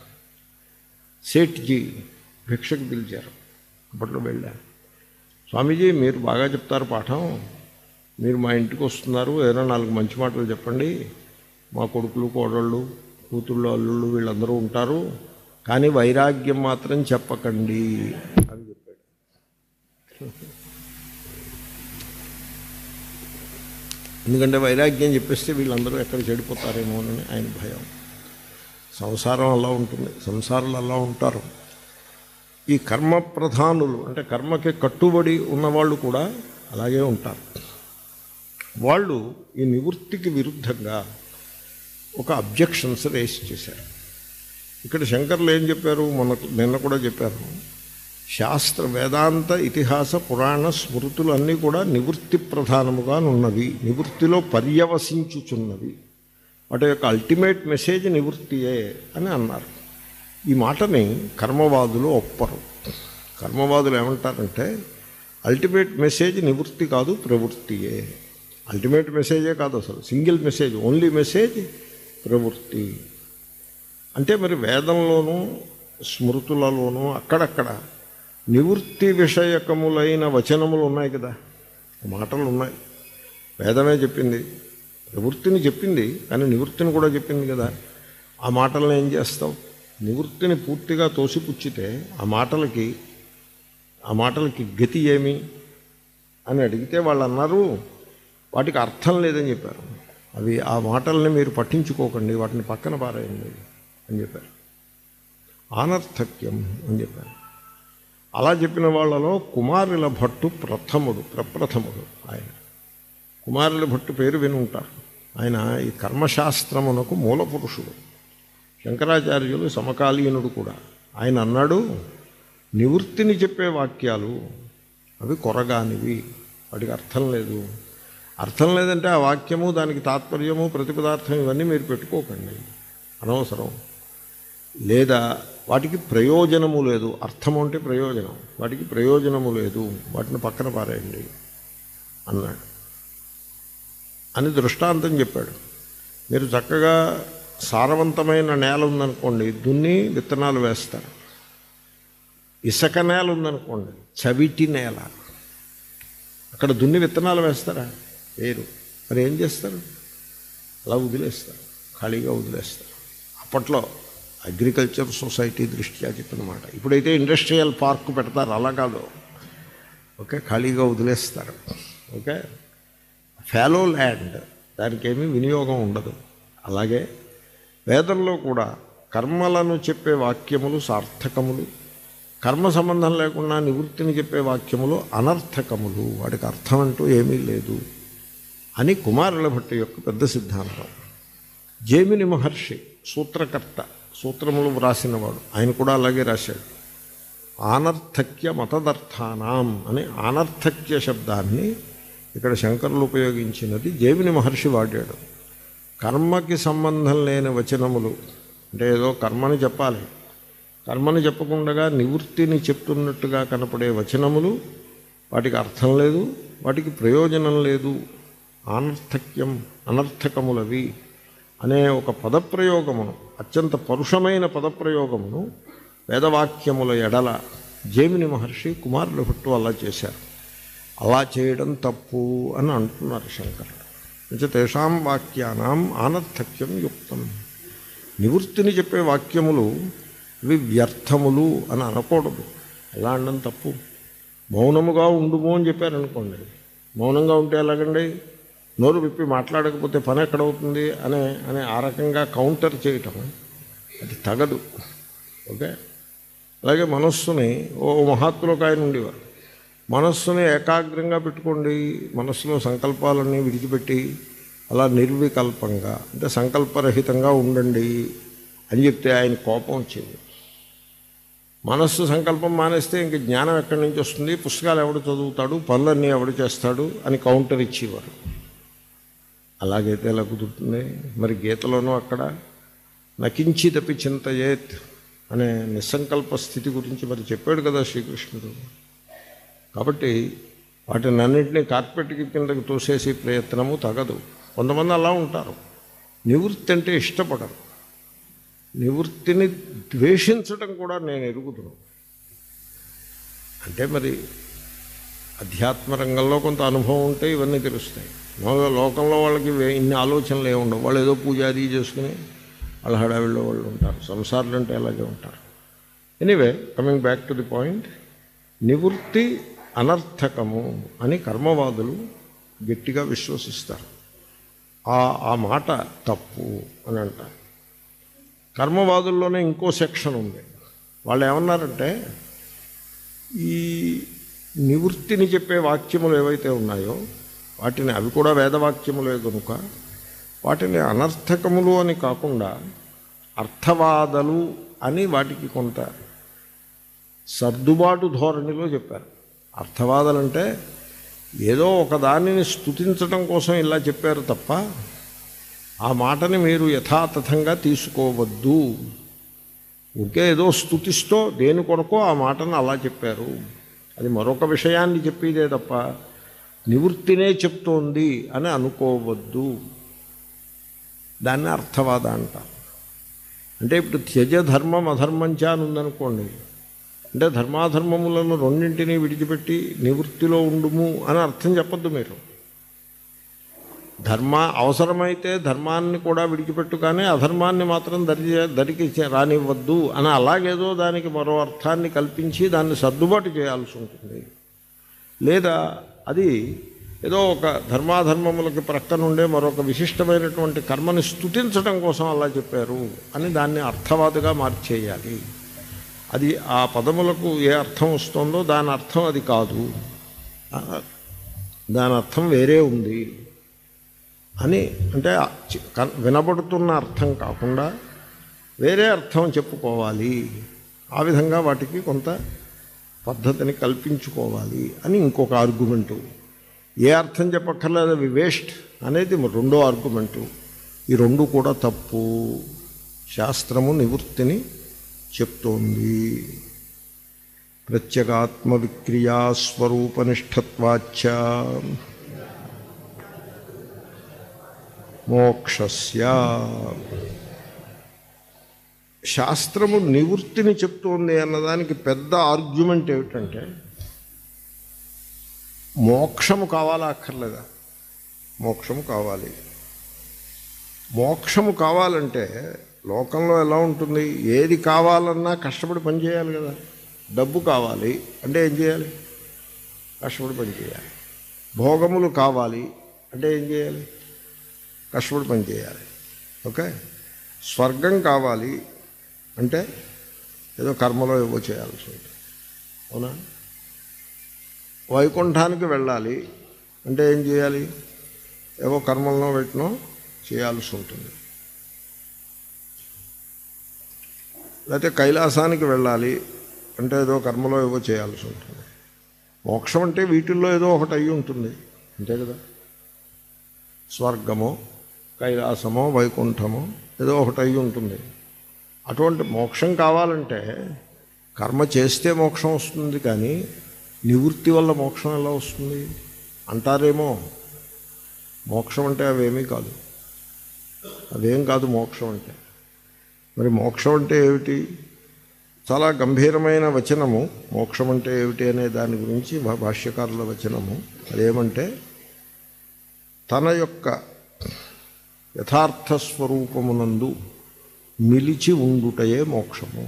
Speaker 1: సేట్జీ భిక్షకు పిలిచారు అప్పట్లో వెళ్ళాను స్వామీజీ మీరు బాగా చెప్తారు పాఠం మీరు మా ఇంటికి వస్తున్నారు ఏదైనా నాలుగు మంచి మాటలు చెప్పండి మా కొడుకులు కోడళ్ళు కూతుళ్ళు అల్లుళ్ళు వీళ్ళందరూ ఉంటారు కానీ వైరాగ్యం మాత్రం చెప్పకండి అని చెప్పాడు ఎందుకంటే వైరాగ్యం చెప్పేస్తే వీళ్ళందరూ ఎక్కడ చెడిపోతారేమోనని ఆయన భయం సంసారం అలా ఉంటుంది సంసారాలు అలా ఉంటారు ఈ కర్మ ప్రధానులు అంటే కర్మకి కట్టుబడి ఉన్నవాళ్ళు కూడా అలాగే ఉంటారు వాళ్ళు ఈ నివృత్తికి విరుద్ధంగా ఒక అబ్జెక్షన్స్ రేస్ చేశారు ఇక్కడ శంకర్లు ఏం చెప్పారు మనకు నిన్న కూడా చెప్పారు శాస్త్ర వేదాంత ఇతిహాస పురాణ స్మృతులు అన్నీ కూడా నివృత్తి ప్రధానముగా ఉన్నవి నివృత్తిలో పర్యవసించుచున్నవి వాటి యొక్క అల్టిమేట్ మెసేజ్ నివృత్తియే అని అన్నారు ఈ మాటని కర్మవాదులు ఒప్పరు కర్మవాదులు ఏమంటారంటే అల్టిమేట్ మెసేజ్ నివృత్తి కాదు ప్రవృత్తియే అల్టిమేట్ మెసేజే కాదు అసలు సింగిల్ మెసేజ్ ఓన్లీ మెసేజ్ ప్రవృత్తి అంటే మరి వేదంలోనూ స్మృతులలోనూ అక్కడక్కడ నివృత్తి విషయకములైన వచనములు ఉన్నాయి కదా మాటలు ఉన్నాయి వేదమే చెప్పింది ప్రవృత్తిని చెప్పింది కానీ నివృత్తిని కూడా చెప్పింది కదా ఆ మాటలను ఏం చేస్తావు నివృత్తిని పూర్తిగా తోసిపుచ్చితే ఆ మాటలకి ఆ మాటలకి గతి ఏమి అని అడిగితే వాళ్ళు అన్నారు వాటికి అర్థం లేదని చెప్పారు అవి ఆ మాటల్ని మీరు పట్టించుకోకండి వాటిని పక్కన పారేయండి అని చెప్పారు ఆనర్థక్యం అని చెప్పారు అలా చెప్పిన వాళ్ళలో కుమారుల భట్టు ప్రథముడు ప్రప్రథముడు ఆయన కుమారుల భట్టు పేరు విని ఉంటారు ఆయన ఈ కర్మశాస్త్రమునకు మూల పురుషుడు శంకరాచార్యులు సమకాలీనుడు కూడా ఆయన అన్నాడు నివృత్తిని చెప్పే వాక్యాలు అవి కొరగానివి వాటికి అర్థం లేదు అర్థం లేదంటే ఆ వాక్యము దానికి తాత్పర్యము ప్రతిపదార్థం ఇవన్నీ మీరు పెట్టుకోకండి అనవసరం లేదా వాటికి ప్రయోజనము లేదు అర్థము అంటే ప్రయోజనం వాటికి ప్రయోజనము లేదు వాటిని పక్కన పారేయండి అన్నాడు అని దృష్టాంతం చెప్పాడు మీరు చక్కగా సారవంతమైన నేల ఉందనుకోండి దున్ని విత్తనాలు వేస్తారు ఇసుక నేల ఉందనుకోండి చవిటి నేల అక్కడ దున్ని విత్తనాలు వేస్తారా వేరు మరి ఏం చేస్తారు అలా వదిలేస్తారు ఖాళీగా వదిలేస్తారు అప్పట్లో అగ్రికల్చర్ సొసైటీ దృష్ట్యా చెప్పిన మాట ఇప్పుడైతే ఇండస్ట్రియల్ పార్క్ పెడతారు అలా కాదు ఓకే ఖాళీగా వదిలేస్తారు ఓకే ఫాలో ల్యాండ్ దానికి ఏమీ వినియోగం ఉండదు అలాగే వేదంలో కూడా కర్మలను చెప్పే వాక్యములు సార్థకములు కర్మ సంబంధం లేకుండా నివృత్తిని చెప్పే వాక్యములు అనర్థకములు వాటికి అర్థం అంటూ ఏమీ లేదు అని కుమారుల భట్టి యొక్క పెద్ద సిద్ధాంతం జేమిని మహర్షి సూత్రకర్త సూత్రములు వ్రాసినవాడు ఆయన కూడా అలాగే రాశాడు ఆనర్థక్య మతదర్థానాం అని ఆనర్థక్య శబ్దాన్ని ఇక్కడ శంకరులు ఉపయోగించినది జేమిని మహర్షి వాడాడు కర్మకి సంబంధం లేని వచనములు అంటే ఏదో కర్మని చెప్పాలి కర్మని చెప్పకుండా నివృత్తిని చెప్తున్నట్టుగా కనపడే వచనములు వాటికి అర్థం లేదు వాటికి ప్రయోజనం లేదు ఆనర్థక్యం అనర్థకములవి అనే ఒక పదప్రయోగమును అత్యంత పరుషమైన పదప్రయోగమును వేదవాక్యముల ఎడల జేమిని మహర్షి కుమారుల భట్టు అలా చేశారు అలా చేయడం తప్పు అని అంటున్నారు శంకరుడు అంటే తేషాం వాక్యానాం ఆనర్థక్యం యుక్తం నివృత్తిని చెప్పే వాక్యములు ఇవి వ్యర్థములు అని అనకూడదు ఎలా అనడం తప్పు మౌనముగా ఉండుము అని చెప్పారనుకోండి మౌనంగా ఉంటే ఎలాగండి నోరు విప్పి మాట్లాడకపోతే పని ఎక్కడవుతుంది అనే అనే ఆ రకంగా కౌంటర్ చేయటం అది తగదు ఓకే అలాగే మనస్సుని ఓ మహాత్ములు ఒక ఆయన ఉండేవారు మనస్సుని ఏకాగ్రంగా పెట్టుకోండి మనస్సులో సంకల్పాలన్నీ విడిచిపెట్టి అలా నిర్వికల్పంగా అంటే సంకల్పరహితంగా ఉండండి అని చెప్తే ఆయన కోపం వచ్చింది మనస్సు సంకల్పం మానేస్తే ఇంక జ్ఞానం ఎక్కడి నుంచి వస్తుంది పుస్తకాలు ఎవడు చదువుతాడు పనులన్నీ ఎవడు చేస్తాడు అని కౌంటర్ ఇచ్చేవారు అలాగైతే ఎలా కుదురుతుంది మరి గీతలోనూ అక్కడ నకించితపి చింతయేత్ అనే నిస్సంకల్ప స్థితి గురించి మరి చెప్పాడు కదా శ్రీకృష్ణుడు కాబట్టి వాటిని అన్నింటినీ కార్పెట్ కిందకి తోసేసి ప్రయత్నము తగదు కొంతమంది అలా ఉంటారు నివృత్తి అంటే ఇష్టపడరు నివృత్తిని ద్వేషించడం కూడా నేను ఎరుగుతున్నాను అంటే మరి అధ్యాత్మ రంగంలో కొంత అనుభవం ఉంటే ఇవన్నీ తెలుస్తాయి మామూలుగా లోకంలో వాళ్ళకి వే- ఇన్ని ఆలోచనలు ఏమి ఉండవు వాళ్ళు ఏదో పూజ అది చేసుకుని వాళ్ళ హడావిడిలో వాళ్ళు ఉంటారు సంసారులు అంటే అలాగే ఉంటారు anyway coming back to the point నివృత్తి అనర్థకము అని కర్మవాదులు గట్టిగా విశ్వసిస్తారు ఆ ఆ మాట తప్పు అని అంటారు కర్మవాదుల్లోనే ఇంకో సెక్షన్ ఉంది వాళ్ళు ఏమన్నారంటే ఈ నివృత్తిని చెప్పే వాక్యములు ఏవైతే ఉన్నాయో వాటిని అవి కూడా వేదవాక్యములే కనుక వాటిని అనర్థకములు అని కాకుండా అర్థవాదలు అని వాటికి కొంత సర్దుబాటు ధోరణిలో చెప్పారు అర్థవాదాలంటే ఏదో ఒక దానిని స్తుతించడం కోసం ఇలా చెప్పారు తప్ప ఆ మాటని మీరు యథాతథంగా తీసుకోవద్దు ఇంకే ఏదో స్థుతిస్తో దేని కొరకో ఆ మాటను అలా చెప్పారు అది మరొక విషయాన్ని చెప్పేదే తప్ప నివృత్తినే చెప్తోంది అని అనుకోవద్దు దాన్ని అర్థవాద అంటారు అంటే ఇప్పుడు త్యజ ధర్మం అధర్మంచ అని ఉందనుకోండి అంటే ధర్మాధర్మములను రెండింటినీ విడిచిపెట్టి నివృత్తిలో ఉండుము అని అర్థం చెప్పద్దు మీరు ధర్మ అవసరమైతే ధర్మాన్ని కూడా విడిచిపెట్టు కానీ అధర్మాన్ని మాత్రం దరి దరికి చే- రానివ్వద్దు అని అలాగేదో దానికి మరో అర్థాన్ని కల్పించి దాన్ని సర్దుబాటు చేయాల్సి ఉంటుంది లేదా అది ఏదో ఒక ధర్మాధర్మములకి ప్రక్కన ఉండే మరొక విశిష్టమైనటువంటి కర్మని స్తుతించడం కోసం అలా చెప్పారు అని దాన్ని అర్థవాదుగా మార్చేయాలి అది ఆ పదములకు ఏ అర్థం వస్తుందో దాని అర్థం అది కాదు ఆ- దాని అర్థం వేరే ఉంది అని అంటే ఆ చి- కన్- వినబడుతున్న అర్థం కాకుండా వేరే అర్థం చెప్పుకోవాలి ఆ విధంగా వాటికి కొంత పద్ధతిని కల్పించుకోవాలి అని ఇంకొక ఆర్గ్యుమెంటు ఏ అర్థం చెప్పక్కర్లేదు అవి వేస్ట్ అనేది రెండో ఆర్గ్యుమెంటు ఈ రెండు కూడా తప్పు శాస్త్రము నివృత్తిని చెప్తోంది ప్రత్యేగాత్మ విక్రియా స్వరూపనిష్టత్వాచ్చ మోక్షస్య శాస్త్రము నివృత్తిని చెప్తోంది అన్నదానికి పెద్ద ఆర్గ్యుమెంట్ ఏమిటంటే మోక్షము కావాలా అక్కర్లేదా మోక్షము కావాలి మోక్షము కావాలంటే లోకంలో ఎలా ఉంటుంది ఏది కావాలన్నా కష్టపడి పని చేయాలి కదా డబ్బు కావాలి అంటే ఏం చేయాలి కష్టపడి పని చేయాలి భోగములు కావాలి అంటే ఏం చేయాలి కష్టపడి పని చేయాలి ఓకే స్వర్గం కావాలి అంటే ఏదో కర్మలో ఏవో చేయాల్సి ఉంటుంది అవునా వైకుంఠానికి వెళ్ళాలి అంటే ఏం చేయాలి ఏవో కర్మల్లో పెట్టినో చేయాల్సి ఉంటుంది లేకపోతే కైలాసానికి వెళ్ళాలి అంటే ఏదో కర్మలో ఏవో చేయాల్సి ఉంటుంది మోక్షం అంటే వీటిల్లో ఏదో ఒకటి అయి ఉంటుంది అంతే కదా స్వర్గమో కైలాసమో వైకుంఠమో ఏదో ఒకటి అయి ఉంటుంది అటువంటి మోక్షం కావాలంటే కర్మ చేస్తే మోక్షం వస్తుంది కానీ నివృత్తి వల్ల మోక్షం ఎలా వస్తుంది అంటారేమో మోక్షం అంటే అవేమీ కాదు అదేం కాదు మోక్షం అంటే మరి మోక్షం అంటే ఏమిటి చాలా గంభీరమైన వచనము మోక్షం అంటే ఏమిటి అనే దాని గురించి భా- భాష్యకారుల వచనము అదేమంటే తన యొక్క యథార్థ స్వరూపమునందు నిలిచి ఉండుటయే మోక్షము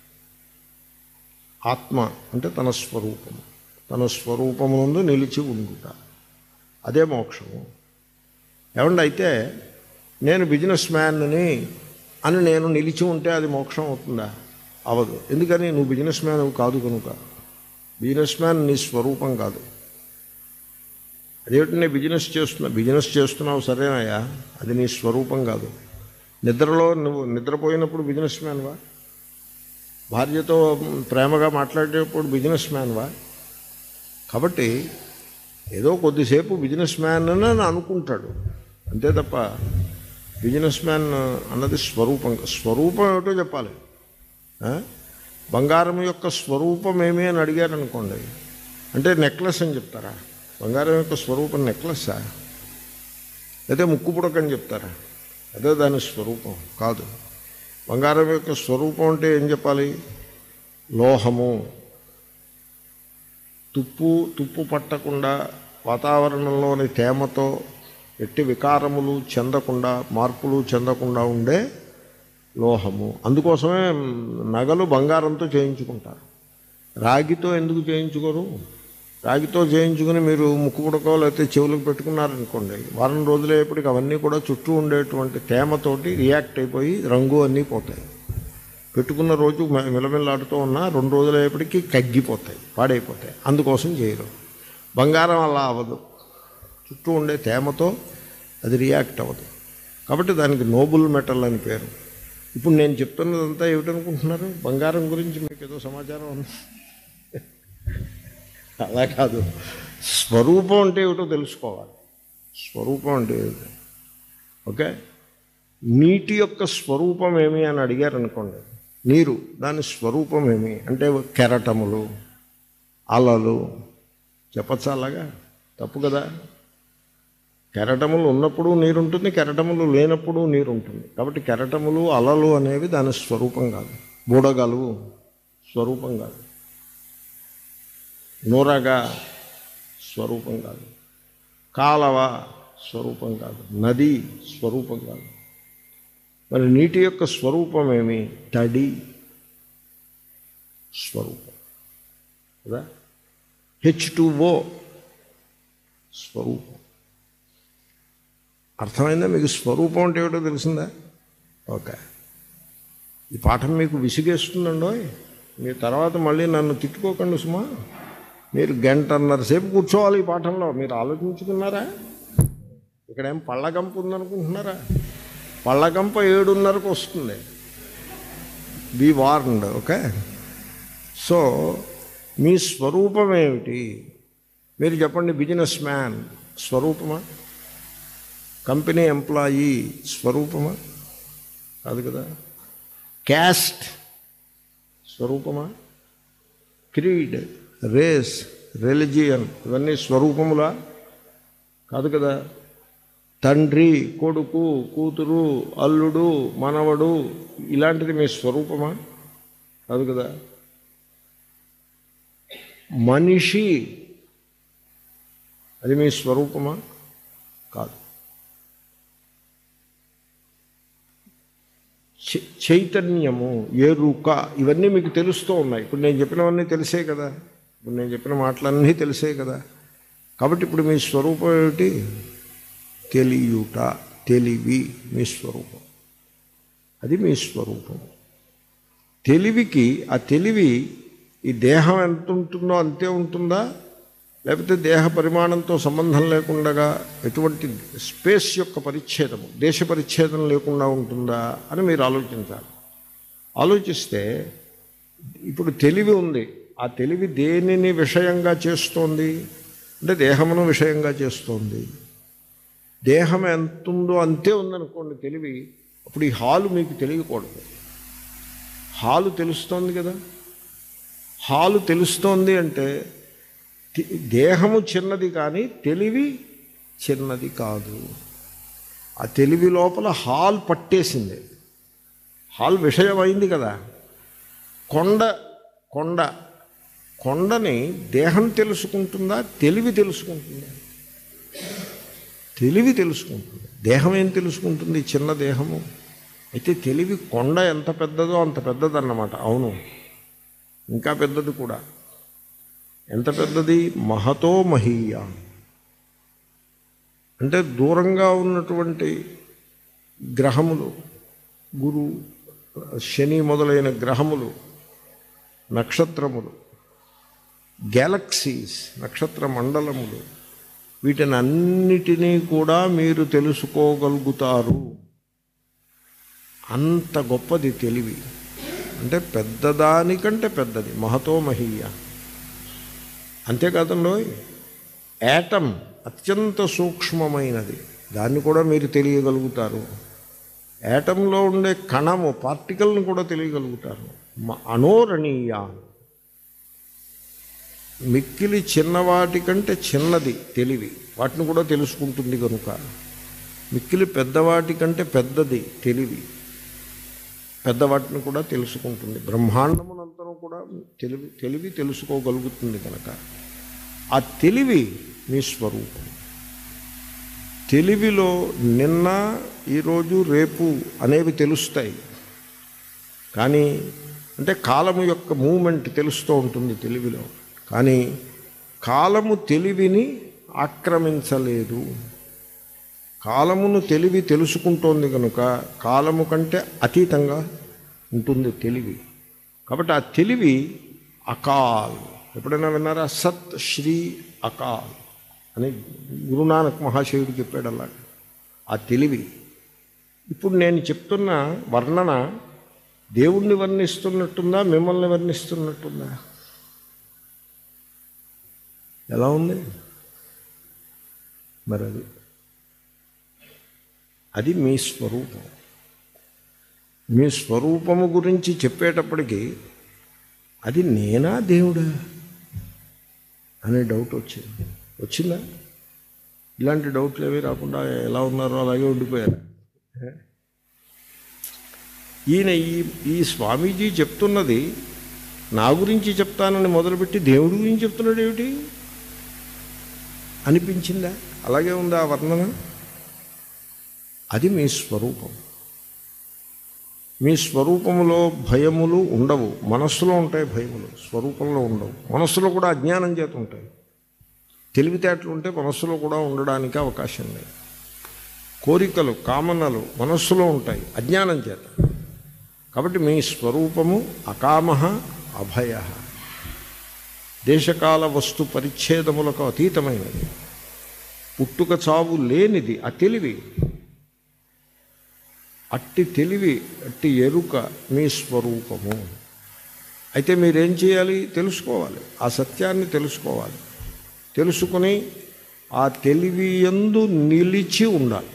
Speaker 1: ఆత్మ అంటే తన స్వరూపము తన స్వరూపమునందు నిలిచి ఉండుట అదే మోక్షము ఏమండి అయితే నేను బిజినెస్ మ్యాన్ని అని నేను నిలిచి ఉంటే అది మోక్షం అవుతుందా అవదు ఎందుకని నువ్వు బిజినెస్ మ్యాన్ కాదు కనుక బిజినెస్ మ్యాన్ నీ స్వరూపం కాదు అదేమిటి నేను బిజినెస్ చేస్తున్నా బిజినెస్ చేస్తున్నావు సరేనయ్యా అది నీ స్వరూపం కాదు నిద్రలో నువ్వు నిద్రపోయినప్పుడు బిజినెస్ మ్యాన్వా భార్యతో ప్రేమగా మాట్లాడేటప్పుడు బిజినెస్ మ్యాన్వా కాబట్టి ఏదో కొద్దిసేపు బిజినెస్ మ్యాన్ అని అనుకుంటాడు అంతే తప్ప బిజినెస్ మ్యాన్ అన్నది స్వరూపం స్వరూపం ఏమిటో చెప్పాలి ఆ? బంగారం యొక్క స్వరూపం ఏమి అని అడిగారు అనుకోండి అంటే నెక్లెస్ అని చెప్తారా బంగారం యొక్క స్వరూపం నెక్లెస్సా అయితే ముక్కు పుడక అని చెప్తారా అదే దాని స్వరూపం కాదు బంగారం యొక్క స్వరూపం అంటే ఏం చెప్పాలి లోహము తుప్పు తుప్పు పట్టకుండా వాతావరణంలోని తేమతో ఎట్టి వికారములు చెందకుండా మార్పులు చెందకుండా ఉండే లోహము అందుకోసమే నగలు బంగారంతో చేయించుకుంటారు రాగితో ఎందుకు చేయించుకోరు రాగితో చేయించుకుని మీరు ముక్కు పుడకో లేకపోతే చెవులకు పెట్టుకున్నారనుకోండి వారం రోజులయ్యేప్పటికి అవన్నీ కూడా చుట్టూ ఉండేటువంటి తేమతోటి రియాక్ట్ అయిపోయి రంగు అన్నీ పోతాయి పెట్టుకున్న రోజు మె- మిలమిల్లాడుతూ ఉన్నా రెండు రోజులయ్యేప్పటికీ కగ్గిపోతాయి పాడైపోతాయి అందుకోసం చేయరు బంగారం అలా అవ్వదు చుట్టూ ఉండే తేమతో అది రియాక్ట్ అవ్వదు కాబట్టి దానికి నోబుల్ మెటల్ అని పేరు ఇప్పుడు నేను చెప్తున్నదంతా ఏమిటనుకుంటున్నారు బంగారం గురించి మీకు ఏదో సమాచారం ఉంది అలా కాదు స్వరూపం అంటే ఏమిటో తెలుసుకోవాలి స్వరూపం అంటే ఏమిటి ఓకే నీటి యొక్క స్వరూపం ఏమి అని అడిగారు అనుకోండి నీరు దాని స్వరూపం ఏమి అంటే కెరటములు అలలు చెప్పచ్చా అలాగా తప్పు కదా కెరటములు ఉన్నప్పుడు నీరు ఉంటుంది కెరటములు లేనప్పుడు నీరు ఉంటుంది కాబట్టి కెరటములు అలలు అనేవి దాని స్వరూపం కాదు బుడగలు స్వరూపం కాదు నూరగా స్వరూపం కాదు కాలవ స్వరూపం కాదు నది స్వరూపం కాదు మరి నీటి యొక్క స్వరూపం ఏమి తడి స్వరూపం కదా హెచ్ ఓ స్వరూపం అర్థమైందా మీకు స్వరూపం అంటే ఏమిటో తెలిసిందా ఓకే ఈ పాఠం మీకు విసిగేస్తుందండో మీరు తర్వాత మళ్ళీ నన్ను తిట్టుకోకండి సుమా మీరు గంటన్నర సేపు కూర్చోవాలి ఈ పాఠంలో మీరు ఆలోచించుకున్నారా ఇక్కడేం పళ్ళగంప ఉందనుకుంటున్నారా పళ్ళగంప ఏడున్నరకు వస్తుంది బీ వార్న్డ్ ఓకే సో మీ స్వరూపం ఏమిటి మీరు చెప్పండి బిజినెస్ మ్యాన్ స్వరూపమా కంపెనీ ఎంప్లాయీ స్వరూపమా కాదు కదా క్యాస్ట్ స్వరూపమా క్రీడ్ రేస్ రిలిజియన్ ఇవన్నీ స్వరూపములా కాదు కదా తండ్రి కొడుకు కూతురు అల్లుడు మనవడు ఇలాంటిది మీ స్వరూపమా కాదు కదా మనిషి అది మీ స్వరూపమా కాదు చై- చైతన్యము ఎరుక ఇవన్నీ మీకు తెలుస్తూ ఉన్నాయి ఇప్పుడు నేను చెప్పినవన్నీ తెలిసే కదా ఇప్పుడు నేను చెప్పిన మాటలన్నీ తెలిసే కదా కాబట్టి ఇప్పుడు మీ స్వరూపం ఏమిటి తెలియుట తెలివి మీ స్వరూపం అది మీ స్వరూపం తెలివికి ఆ తెలివి ఈ దేహం ఎంత ఉంటుందో అంతే ఉంటుందా లేకపోతే దేహ పరిమాణంతో సంబంధం లేకుండా ఎటువంటి స్పేస్ యొక్క పరిచ్ఛేదము దేశ పరిచ్ఛేదం లేకుండా ఉంటుందా అని మీరు ఆలోచించాలి ఆలోచిస్తే ఇప్పుడు తెలివి ఉంది ఆ తెలివి దేనిని విషయంగా చేస్తోంది అంటే దేహమును విషయంగా చేస్తోంది దేహం ఎంత ఉందో అంతే ఉందనుకోండి తెలివి అప్పుడు ఈ హాలు మీకు తెలియకూడదు హాలు తెలుస్తోంది కదా హాలు తెలుస్తోంది అంటే తి- దేహము చిన్నది కానీ తెలివి చిన్నది కాదు ఆ తెలివి లోపల హాల్ పట్టేసింది హాల్ విషయమైంది కదా కొండ కొండ కొండని దేహం తెలుసుకుంటుందా తెలివి తెలుసుకుంటుందా తెలివి తెలుసుకుంటుంది దేహం ఏం తెలుసుకుంటుంది చిన్న దేహము అయితే తెలివి కొండ ఎంత పెద్దదో అంత పెద్దదన్నమాట అవును ఇంకా పెద్దది కూడా ఎంత పెద్దది మహతో మహీయ అంటే దూరంగా ఉన్నటువంటి గ్రహములు గురు శని మొదలైన గ్రహములు నక్షత్రములు గ్యాలక్సీస్ నక్షత్ర మండలములు వీటిని అన్నిటినీ కూడా మీరు తెలుసుకోగలుగుతారు అంత గొప్పది తెలివి అంటే పెద్దదానికంటే పెద్దది మహతో మహీయ అంతేకాదండో యాటం అత్యంత సూక్ష్మమైనది దాన్ని కూడా మీరు తెలియగలుగుతారు యాటంలో ఉండే కణము పార్టికల్ని కూడా తెలియగలుగుతారు మ- అనోరణీయ మిక్కిలి చిన్నవాటి కంటే చిన్నది తెలివి వాటిని కూడా తెలుసుకుంటుంది కనుక మిక్కిలి పెద్దవాటి కంటే పెద్దది తెలివి పెద్దవాటిని కూడా తెలుసుకుంటుంది బ్రహ్మాండమునంతరం కూడా తెలివి తెలివి తెలుసుకోగలుగుతుంది కనుక ఆ తెలివి మీ స్వరూపం తెలివిలో నిన్న ఈరోజు రేపు అనేవి తెలుస్తాయి కానీ అంటే కాలము యొక్క మూమెంట్ తెలుస్తూ ఉంటుంది తెలివిలో కానీ కాలము తెలివిని ఆక్రమించలేదు కాలమును తెలివి తెలుసుకుంటోంది కనుక కాలము కంటే అతీతంగా ఉంటుంది తెలివి కాబట్టి ఆ తెలివి అకాల్ ఎప్పుడైనా విన్నారా సత్ శ్రీ అకాల్ అని గురునానక్ మహాశయుడు చెప్పాడు అలా ఆ తెలివి ఇప్పుడు నేను చెప్తున్న వర్ణన దేవుణ్ణి వర్ణిస్తున్నట్టుందా మిమ్మల్ని వర్ణిస్తున్నట్టుందా ఎలా ఉంది మరి అది అది మీ స్వరూపం మీ స్వరూపము గురించి చెప్పేటప్పటికి అది నేనా దేవుడా అనే డౌట్ వచ్చింది వచ్చిందా ఇలాంటి డౌట్లు ఏవి రాకుండా ఎలా ఉన్నారో అలాగే ఉండిపోయారు ఈయన ఈ ఈ స్వామీజీ చెప్తున్నది నా గురించి చెప్తానని మొదలుపెట్టి దేవుడి గురించి చెప్తున్నాడు ఏమిటి అనిపించిందా అలాగే ఉందా ఆ వర్ణన అది మీ స్వరూపం మీ స్వరూపములో భయములు ఉండవు మనస్సులో ఉంటాయి భయములు స్వరూపంలో ఉండవు మనస్సులో కూడా అజ్ఞానం చేత ఉంటాయి తెలివితేటలు ఉంటే మనస్సులో కూడా ఉండడానికి అవకాశం లేదు కోరికలు కామనలు మనస్సులో ఉంటాయి అజ్ఞానం చేత కాబట్టి మీ స్వరూపము అకామ అభయ దేశకాల వస్తు పరిచ్ఛేదములకు అతీతమైనది పుట్టుక చావు లేనిది ఆ తెలివి అట్టి తెలివి అట్టి ఎరుక మీ స్వరూపము అయితే మీరేం చేయాలి తెలుసుకోవాలి ఆ సత్యాన్ని తెలుసుకోవాలి తెలుసుకుని ఆ తెలివి యందు నిలిచి ఉండాలి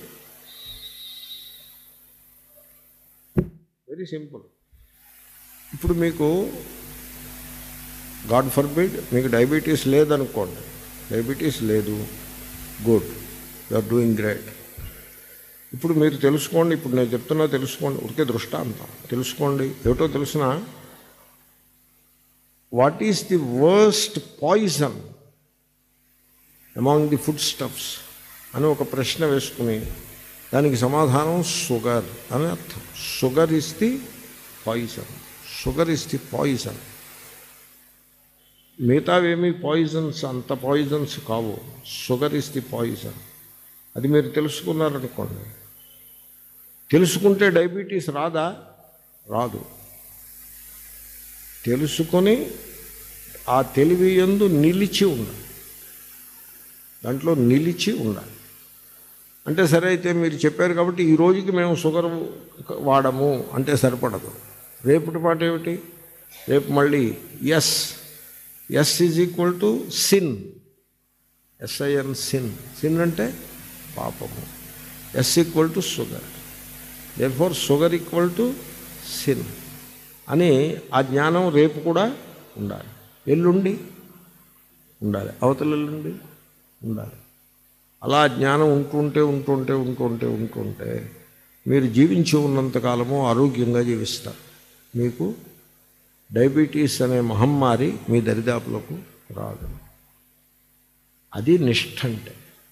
Speaker 1: వెరీ సింపుల్ ఇప్పుడు మీకు గాడ్ ఫర్బిడ్ మీకు డయాబెటీస్ లేదనుకోండి డయాబెటీస్ లేదు good you are doing great ఇప్పుడు మీరు తెలుసుకోండి ఇప్పుడు నేను చెప్తున్నా తెలుసుకోండి ఉడికే దృష్టాంతం తెలుసుకోండి ఏమిటో తెలిసిన what is the worst poison among the food stuffs అని ఒక ప్రశ్న వేసుకుని దానికి సమాధానం షుగర్ అని అర్థం sugar is the poison sugar is the poison మిగతావేమీ పాయిజన్స్ అంత పాయిజన్స్ కావు షుగర్ ఇస్ ది పాయిజన్ అది మీరు తెలుసుకున్నారనుకోండి తెలుసుకుంటే డయాబెటీస్ రాదా రాదు తెలుసుకొని ఆ తెలివి ఎందు నిలిచి ఉండాలి దాంట్లో నిలిచి ఉండాలి అంటే సరే అయితే మీరు చెప్పారు కాబట్టి ఈ రోజుకి మేము షుగర్ వాడము అంటే సరిపడదు రేపటి పాట ఏమిటి రేపు మళ్ళీ S S is equal to sin S I N sin sin అంటే పాపము S equal to sugar therefore sugar equal to sin అని ఆ జ్ఞానం రేపు కూడా ఉండాలి ఎల్లుండి ఉండాలి అవతల ఎల్లుండి ఉండాలి అలా జ్ఞానం ఉంటుంటే ఉంటుంటే ఉంటుంటే ఉంటుంటే మీరు జీవించి ఉన్నంతకాలము ఆరోగ్యంగా జీవిస్తారు మీకు డయాబెటీస్ అనే మహమ్మారి మీ దరిదాపులకు రాదు అది నిష్ఠ అంటే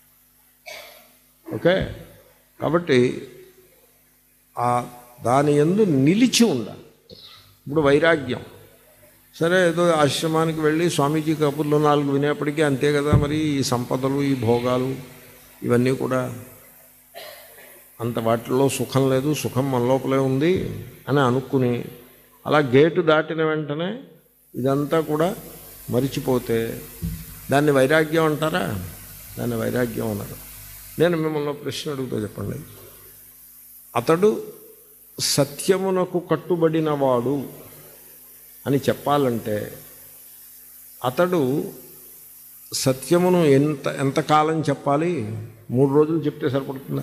Speaker 1: ఓకే కాబట్టి ఆ దాని ఎందు నిలిచి ఉండాలి ఇప్పుడు వైరాగ్యం సరే ఏదో ఆశ్రమానికి వెళ్ళి స్వామీజీ కబుర్లు నాలుగు వినేప్పటికీ అంతే కదా మరి ఈ సంపదలు ఈ భోగాలు ఇవన్నీ కూడా అంత వాటిల్లో సుఖం లేదు సుఖం మన లోపలే ఉంది అని అనుకుని అలా గేటు దాటిన వెంటనే ఇదంతా కూడా మరిచిపోతే దాన్ని వైరాగ్యం అంటారా దాన్ని వైరాగ్యం అన్నారు నేను మిమ్మల్ని ఒక ప్రశ్న అడుగుతా చెప్పండి అతడు సత్యమునకు కట్టుబడినవాడు అని చెప్పాలంటే అతడు సత్యమును ఎంత ఎంతకాలం చెప్పాలి మూడు రోజులు చెప్తే సరిపడుతుందా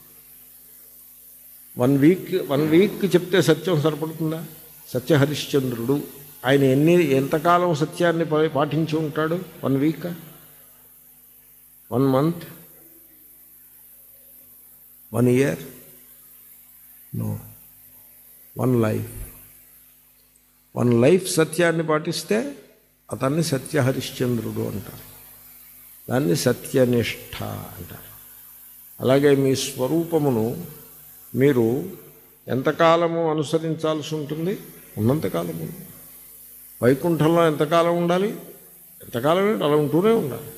Speaker 1: వన్ వీక్ వన్ వీక్ చెప్తే సత్యం సరిపడుతుందా సత్యహరిశ్చంద్రుడు ఆయన ఎన్ని ఎంతకాలం సత్యాన్ని పా- పాటించి ఉంటాడు one week one month one year no one life one life సత్యాన్ని పాటిస్తే అతన్ని సత్యహరిశ్చంద్రుడు అంటారు దాన్ని సత్యనిష్ట అంటారు అలాగే మీ స్వరూపమును మీరు ఎంతకాలము అనుసరించాల్సి ఉంటుంది ఉన్నంతకాలము వైకుంఠంలో ఎంతకాలం ఉండాలి ఎంతకాలం ఏంటి? అలా ఉంటూనే ఉండాలి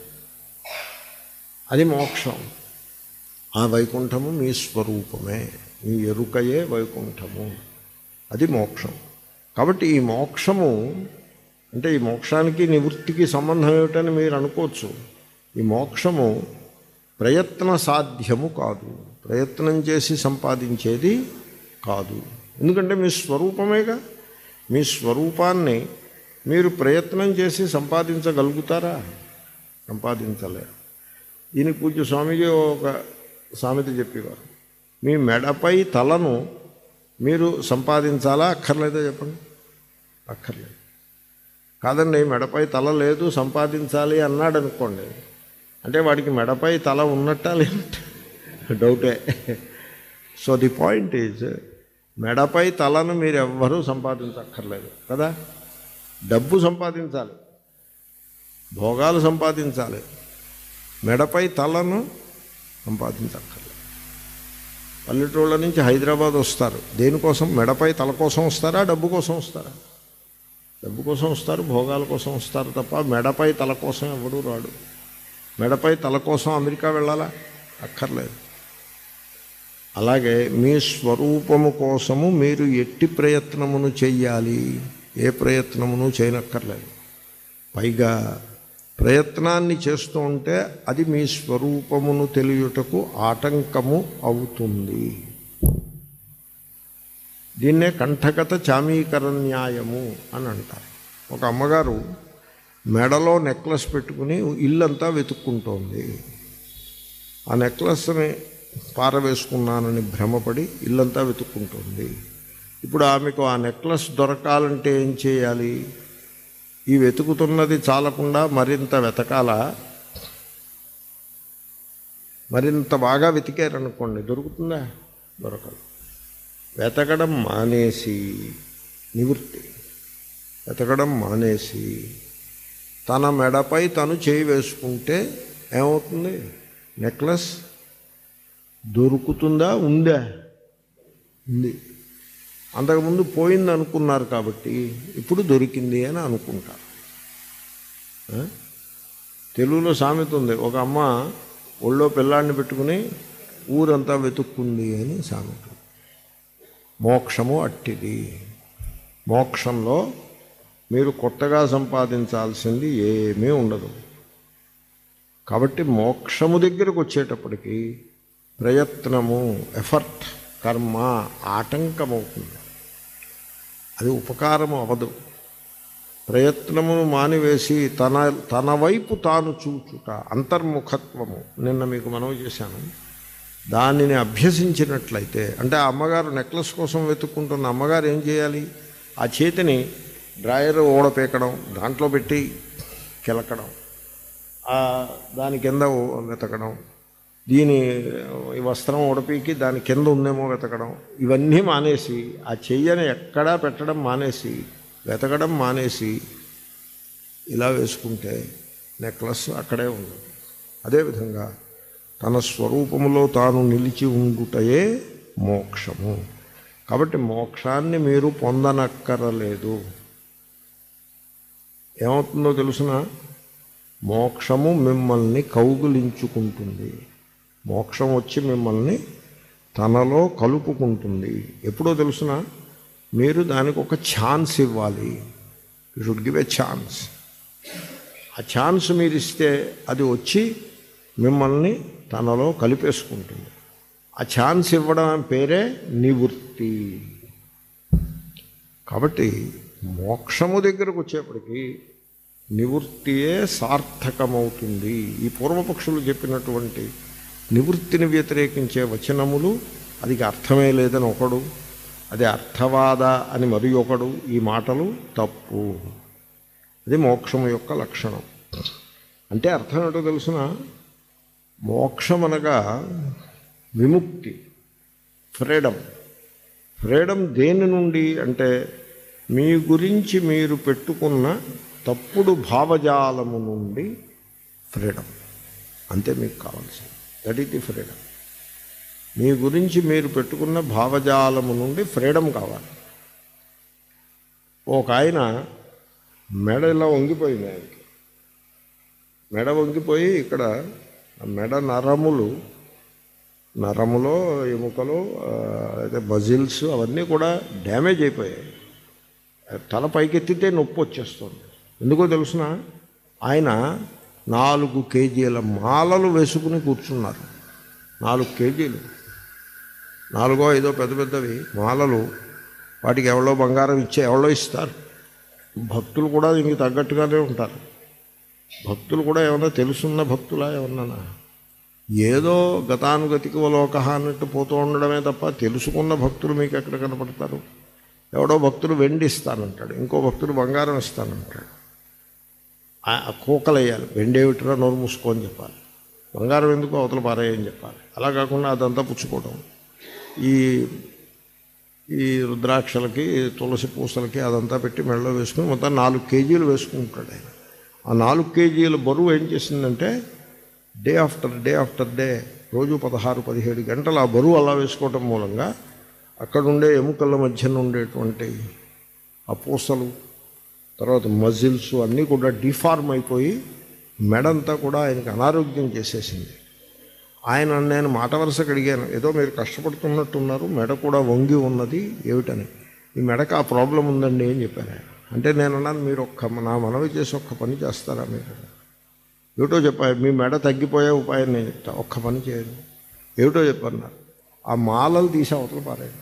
Speaker 1: అది మోక్షం ఆ వైకుంఠము మీ స్వరూపమే మీ ఎరుకయే వైకుంఠము అది మోక్షం కాబట్టి ఈ మోక్షము అంటే ఈ మోక్షానికి నివృత్తికి సంబంధం ఏమిటని మీరు అనుకోవచ్చు ఈ మోక్షము ప్రయత్న సాధ్యము కాదు ప్రయత్నం చేసి సంపాదించేది కాదు ఎందుకంటే మీ స్వరూపమేగా మీ స్వరూపాన్ని మీరు ప్రయత్నం చేసి సంపాదించగలుగుతారా సంపాదించలేరు దీనికి పూజ్య స్వామిజీ ఒక సామెత చెప్పేవారు మీ మెడపై తలను మీరు సంపాదించాలా అక్కర్లేదా చెప్పండి అక్కర్లేదు కాదండి మెడపై తల లేదు సంపాదించాలి అన్నాడు అనుకోండి అంటే వాడికి మెడపై తల ఉన్నట్టా లేనట్ట డౌటే సో ది పాయింట్ ఈజ్ మెడపై తలను మీరు ఎవ్వరూ సంపాదించక్కర్లేదు కదా డబ్బు సంపాదించాలి భోగాలు సంపాదించాలి మెడపై తలను సంపాదించక్కర్లేదు పల్లెటూళ్ళ నుంచి హైదరాబాద్ వస్తారు దేనికోసం మెడపై తల కోసం వస్తారా డబ్బు కోసం వస్తారా డబ్బు కోసం వస్తారు భోగాల కోసం వస్తారు తప్ప మెడపై తల కోసం ఎవడూ రాడు మెడపై తల కోసం అమెరికా వెళ్ళాలా అక్కర్లేదు అలాగే మీ స్వరూపము కోసము మీరు ఎట్టి ప్రయత్నమును చెయ్యాలి ఏ ప్రయత్నమును చేయనక్కర్లేదు పైగా ప్రయత్నాన్ని చేస్తూ ఉంటే అది మీ స్వరూపమును తెలియుటకు ఆటంకము అవుతుంది దీన్నే కంఠగత చామీకర న్యాయము అని అంటారు ఒక అమ్మగారు మెడలో నెక్లెస్ పెట్టుకుని ఇల్లంతా వెతుక్కుంటోంది ఆ నెక్లెస్ని పారవేసుకున్నానని భ్రమపడి ఇల్లంతా వెతుక్కుంటోంది ఇప్పుడు ఆమెకు ఆ నెక్లెస్ దొరకాలంటే ఏం చేయాలి ఈ వెతుకుతున్నది చాలకుండా మరింత వెతకాల మరింత బాగా వెతికారనుకోండి దొరుకుతుందా దొరకదు వెతకడం మానేసి నివృత్తి వెతకడం మానేసి తన మెడపై తను చేయి వేసుకుంటే ఏమవుతుంది నెక్లెస్ దొరుకుతుందా ఉందా ఉంది అంతకుముందు పోయింది అనుకున్నారు కాబట్టి ఇప్పుడు దొరికింది అని అనుకుంటారు ఆ? తెలుగులో సామెత ఉంది ఒక అమ్మ ఒళ్ళో పిల్లాడిని పెట్టుకుని ఊరంతా వెతుక్కుంది అని సామెత మోక్షము అట్టిది మోక్షంలో మీరు కొత్తగా సంపాదించాల్సింది ఏమీ ఉండదు కాబట్టి మోక్షము దగ్గరకు వచ్చేటప్పటికి ప్రయత్నము ఎఫర్ట్ కర్మ ఆటంకమవుతుంది అది ఉపకారము అవదు ప్రయత్నమును మానివేసి తన తన వైపు తాను చూచుట అంతర్ముఖత్వము నిన్న మీకు మనవి చేశాను దానిని అభ్యసించినట్లయితే అంటే ఆ అమ్మగారు నెక్లెస్ కోసం వెతుక్కుంటున్న అమ్మగారు ఏం చేయాలి ఆ చేతిని డ్రాయర్ ఓడపీకడం దాంట్లో పెట్టి కిలకడం ఆ దాని కింద వెతకడం దీని ఈ వస్త్రం ఉడపీకి దాని కింద ఉందేమో వెతకడం ఇవన్నీ మానేసి ఆ చెయ్యని ఎక్కడా పెట్టడం మానేసి వెతకడం మానేసి ఇలా వేసుకుంటే నెక్లెస్ అక్కడే ఉంది అదేవిధంగా తన స్వరూపములో తాను నిలిచి ఉండుటయే మోక్షము కాబట్టి మోక్షాన్ని మీరు పొందనక్కరలేదు ఏమవుతుందో తెలుసిన మోక్షము మిమ్మల్ని కౌగులించుకుంటుంది మోక్షం వచ్చి మిమ్మల్ని తనలో కలుపుకుంటుంది ఎప్పుడో తెలుసిన మీరు దానికి ఒక ఛాన్స్ ఇవ్వాలి you should give a chance ఆ ఛాన్స్ మీరు ఇస్తే అది వచ్చి మిమ్మల్ని తనలో కలిపేసుకుంటుంది ఆ ఛాన్స్ ఇవ్వడం పేరే నివృత్తి కాబట్టి మోక్షము దగ్గరకు వచ్చేప్పటికి నివృత్తియే సార్థకమవుతుంది ఈ పూర్వపక్షులు చెప్పినటువంటి నివృత్తిని వ్యతిరేకించే వచనములు అది అర్థమే లేదని ఒకడు అది అర్థవాద అని మరి ఒకడు ఈ మాటలు తప్పు అది మోక్షం యొక్క లక్షణం అంటే అర్థం ఏంటో తెలుసిన మోక్షం అనగా విముక్తి ఫ్రీడమ్ ఫ్రీడమ్ దేని నుండి అంటే మీ గురించి మీరు పెట్టుకున్న తప్పుడు భావజాలము నుండి ఫ్రీడమ్ అంతే మీకు కావాల్సింది దట్ ఈస్ ది ఫ్రీడమ్ మీ గురించి మీరు పెట్టుకున్న భావజాలము నుండి ఫ్రీడమ్ కావాలి ఒక ఆయన మెడ ఇలా వంగిపోయింది ఆయనకి మెడ వంగిపోయి ఇక్కడ ఆ మెడ నరములు నరములో ఎముకలు ఆ, అయితే మజిల్స్ అవన్నీ కూడా డ్యామేజ్ అయిపోయాయి తల పైకెత్తితే నొప్పి వచ్చేస్తుంది ఎందుకో తెలుసిన ఆయన నాలుగు కేజీల మాలలు వేసుకుని కూర్చున్నారు నాలుగు కేజీలు నాలుగో ఐదో పెద్ద పెద్దవి మాలలు వాటికి ఎవరో బంగారం ఇచ్చే ఎవరో ఇస్తారు భక్తులు కూడా దీనికి తగ్గట్టుగానే ఉంటారు భక్తులు కూడా ఏమన్నా తెలుసున్న భక్తులా ఏమన్నా ఏదో గతానుగతికి లోక అన్నట్టు పోతూ ఉండడమే తప్ప తెలుసుకున్న భక్తులు మీకు ఎక్కడ కనపడతారు ఎవడో భక్తుడు వెండి ఇస్తానంటాడు ఇంకో భక్తుడు బంగారం ఇస్తానంటాడు ఆ- ఆ కూకలు వేయాలి వెండి ఏమిటిరా నోరు మూసుకొని చెప్పాలి బంగారం ఎందుకు అవతల పారేయని చెప్పాలి అలా కాకుండా అదంతా పుచ్చుకోవడం ఈ ఈ రుద్రాక్షలకి తులసి పూసలకి అదంతా పెట్టి మెడలో వేసుకుని మొత్తం నాలుగు కేజీలు వేసుకుంటాడు ఆయన ఆ నాలుగు కేజీల బరువు ఏం చేసిందంటే day after day after day రోజు పదహారు పదిహేడు గంటలు ఆ బరువు అలా వేసుకోవటం మూలంగా అక్కడుండే ఎముకల మధ్యన ఉండేటువంటి ఆ పూసలు తర్వాత మజిల్స్ అన్నీ కూడా డిఫార్మ్ అయిపోయి మెడంతా కూడా ఆయనకి అనారోగ్యం చేసేసింది ఆయన నేను మాట వరుసకు అడిగాను ఏదో మీరు కష్టపడుతున్నట్టున్నారు మెడ కూడా వంగి ఉన్నది ఏమిటని ఈ మెడకు ఆ ప్రాబ్లం ఉందండి అని చెప్పాను ఆయన. అంటే నేను అన్నాను మీరు ఒక్క నా మనవి చేసి ఒక్క పని చేస్తారా మీరు ఏమిటో చెప్పారు మీ మెడ తగ్గిపోయే ఉపాయం నేను చెప్తా ఒక్క పని చేయండి ఏమిటో చెప్పన్నారు ఆ మాలలు తీసి అవతల పారేయండి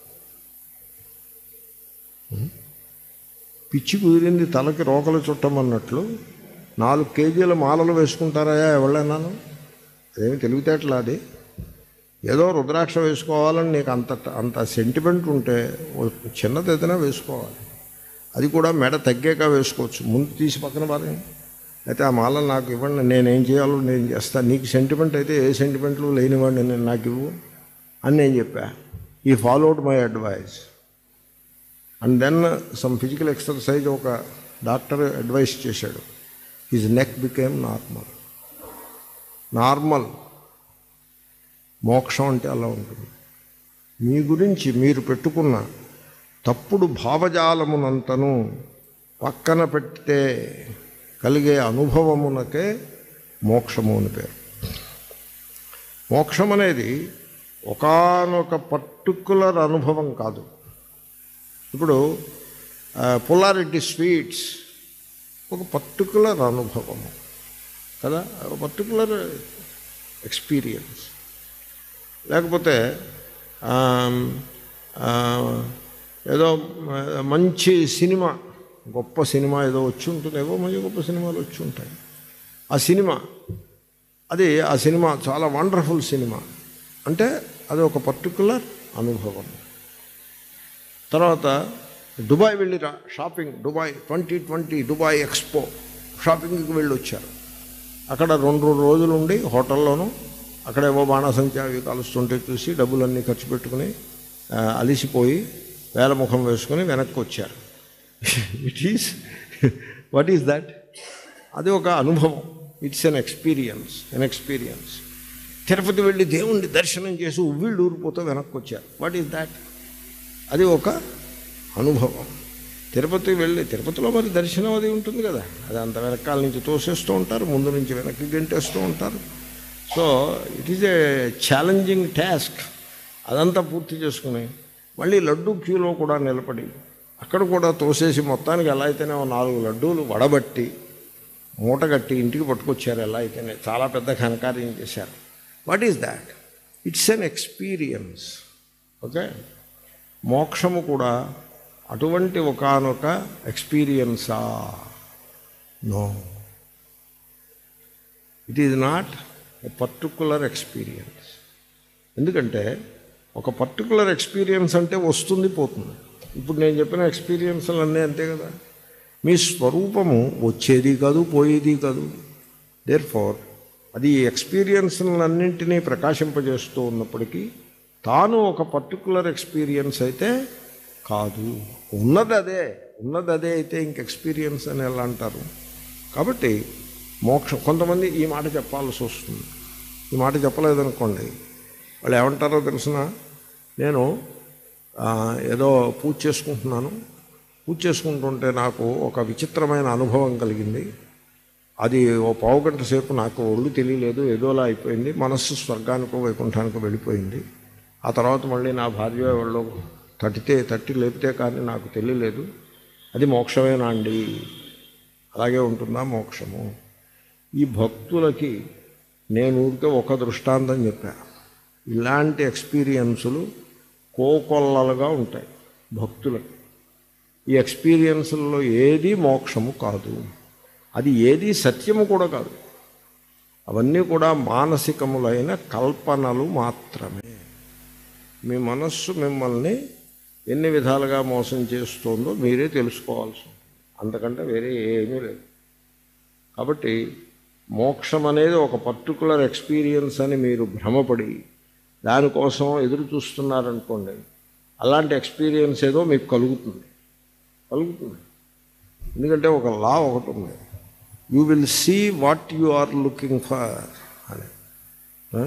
Speaker 1: పిచ్చి కుదిరింది తలకి రోకలు చుట్టమన్నట్లు నాలుగు కేజీల మాలలు వేసుకుంటారా ఎవళ్ళన్నాను అదేమి తెలివితేటలా అది ఏదో రుద్రాక్ష వేసుకోవాలని నీకు అంత అంత సెంటిమెంట్ ఉంటే ఓ చిన్నది ఏదైనా వేసుకోవాలి అది కూడా మెడ తగ్గాక వేసుకోవచ్చు ముందు తీసి పక్కన పారేయండి అయితే ఆ మాల నాకు ఇవ్వండి నేనేం చేయాలో నేను చేస్తాను నీకు సెంటిమెంట్ అయితే ఏ సెంటిమెంట్లు లేనివాడిని నేను నాకు ఇవ్వు అని నేను చెప్పా ఈ followed my advice and then some physical exercise ఒక డాక్టర్ అడ్వైస్ చేశాడు his neck became normal normal మోక్షం అంటే అలా ఉంటుంది మీ గురించి మీరు పెట్టుకున్న తప్పుడు భావజాలమునంతను పక్కన పెడితే కలిగే అనుభవమునకే మోక్షము అని పేరు మోక్షం అనేది ఒకానొక పర్టికులర్ అనుభవం కాదు ఇప్పుడు పుల్లారెడ్డి స్వీట్స్ ఒక పర్టికులర్ అనుభవము కదా ఒక పర్టికులర్ ఎక్స్పీరియన్స్ లేకపోతే ఆమ్, ఆ, ఏదో మంచి సినిమా గొప్ప సినిమా ఏదో వచ్చి ఉంటుంది ఏవో మంచి గొప్ప సినిమాలు వచ్చి ఉంటాయి ఆ సినిమా అది ఆ సినిమా చాలా వండర్ఫుల్ సినిమా అంటే అది ఒక పర్టికులర్ అనుభవం తర్వాత దుబాయ్ వెళ్ళిరా shopping Dubai twenty twenty Dubai expo షాపింగ్కి వెళ్ళి వచ్చారు అక్కడ రెండు రోజులు ఉండి హోటల్లోనూ అక్కడేవో బాణాసంఖ్య అవి కలుస్తుంటే చూసి డబ్బులన్నీ ఖర్చు పెట్టుకుని ఆ, అలిసిపోయి వేలముఖం వేసుకుని వెనక్కి వచ్చారు it is what is that అది ఒక అనుభవం it's an experience an experience Tirupati వెళ్ళి దేవుణ్ణి దర్శనం చేసి ఉవ్విళ్ళు ఊరిపోతూ వెనక్కి వచ్చారు వాట్ ఈస్ దాట్ అది ఒక అనుభవం తిరుపతి వెళ్ళి తిరుపతిలో మరి దర్శనం అది ఉంటుంది కదా అది అంత వెనకాల నుంచి తోసేస్తూ ఉంటారు ముందు నుంచి వెనక్కి గెంటేస్తూ ఉంటారు so it is a challenging task అదంతా పూర్తి చేసుకుని మళ్ళీ లడ్డు క్యూలో కూడా నిలబడి అక్కడ కూడా తోసేసి మొత్తానికి ఎలా అయితేనే ఓ నాలుగు లడ్డూలు వడబట్టి మూట కట్టి ఇంటికి పట్టుకొచ్చారు ఎలా అయితేనే చాలా పెద్ద ఘనకార్యం చేశారు what is that it's an experience okay మోక్షము కూడా అటువంటి ఒకనొక ఎక్స్పీరియన్సా no it is not a particular experience ఎందుకంటే ఒక పర్టికులర్ ఎక్స్పీరియన్స్ అంటే వస్తుంది పోతుంది ఇప్పుడు నేను చెప్పిన ఎక్స్పీరియన్స్లు అన్నీ అంతే కదా మీ స్వరూపము వచ్చేది కాదు పోయేది కాదు దేర్ ఫార్ అది ఎక్స్పీరియన్స్లన్నింటినీ ప్రకాశింపజేస్తూ ఉన్నప్పటికీ తాను ఒక పర్టికులర్ ఎక్స్పీరియన్స్ అయితే కాదు ఉన్నది అదే ఉన్నది అదే అయితే ఇంక ఎక్స్పీరియన్స్ అని ఎలా అంటారు కాబట్టి మోక్షం కొంతమంది ఈ మాట చెప్పాల్సి వస్తుంది ఈ మాట చెప్పలేదనుకోండి వాళ్ళు ఏమంటారో తెలిసిన నేను ఆ, ఏదో పూజ చేసుకుంటున్నాను పూజ చేసుకుంటుంటే నాకు ఒక విచిత్రమైన అనుభవం కలిగింది అది ఓ పావు గంట సేపు నాకు ఒళ్ళు తెలియలేదు ఏదోలా అయిపోయింది మనస్సు స్వర్గానికో వైకుంఠానికో వెళ్ళిపోయింది ఆ తర్వాత మళ్ళీ నా భార్య వాళ్ళు తట్టితే తట్టి లేపితే కానీ నాకు తెలియలేదు అది మోక్షమేనా అండి అలాగే ఉంటుందా మోక్షము ఈ భక్తులకి నేను ఊరికే ఒక దృష్టాంతం చెప్పా ఇలాంటి ఎక్స్పీరియన్సులు కోకొల్లలుగా ఉంటాయి భక్తులకి ఈ ఎక్స్పీరియన్స్లలో ఏది మోక్షము కాదు అది ఏది సత్యము కూడా కాదు అవన్నీ కూడా మానసికములైన కల్పనలు మాత్రమే మీ మనస్సు మిమ్మల్ని ఎన్ని విధాలుగా మోసం చేస్తుందో మీరే తెలుసుకోవాల్సి ఉంటుంది అంతకంటే వేరే ఏమీ లేదు కాబట్టి మోక్షం అనేది ఒక పర్టికులర్ ఎక్స్పీరియన్స్ అని మీరు భ్రమపడి దానికోసం ఎదురు చూస్తున్నారనుకోండి అలాంటి ఎక్స్పీరియన్స్ ఏదో మీకు కలుగుతుంది కలుగుతుంది ఎందుకంటే ఒక లా ఒకటి ఉంది you will see what you are looking for అని ఆ?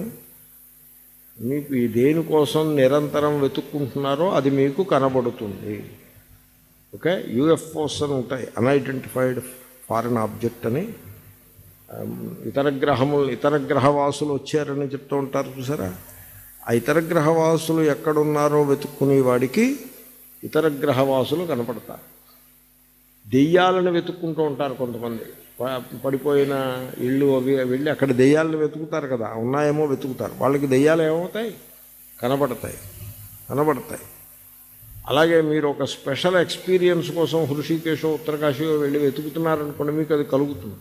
Speaker 1: మీకు ఈ దేనికోసం నిరంతరం వెతుక్కుంటున్నారో అది మీకు కనబడుతుంది ఓకే యూఎఫ్ఓస్ అని ఉంటాయి అన్ఐడెంటిఫైడ్ ఫారిన్ ఆబ్జెక్ట్ అని ఆమ్, ఇతర గ్రహములు ఇతర గ్రహవాసులు వచ్చారని చెప్తూ ఉంటారు చూసారా ఆ ఇతర గ్రహవాసులు ఎక్కడున్నారో వెతుక్కునే వాడికి ఇతర గ్రహవాసులు కనపడతారు దెయ్యాలను వెతుక్కుంటూ ఉంటారు కొంతమంది ప- పడిపోయిన ఇళ్ళు అవి వెళ్ళి అక్కడ దెయ్యాలను వెతుకుతారు కదా ఉన్నాయేమో వెతుకుతారు వాళ్ళకి దెయ్యాలు ఏమవుతాయి కనబడతాయి కనబడతాయి అలాగే మీరు ఒక స్పెషల్ ఎక్స్పీరియన్స్ కోసం హృషికేశో ఉత్తరకాశియో వెళ్ళి వెతుకుతున్నారనుకోండి మీకు అది కలుగుతుంది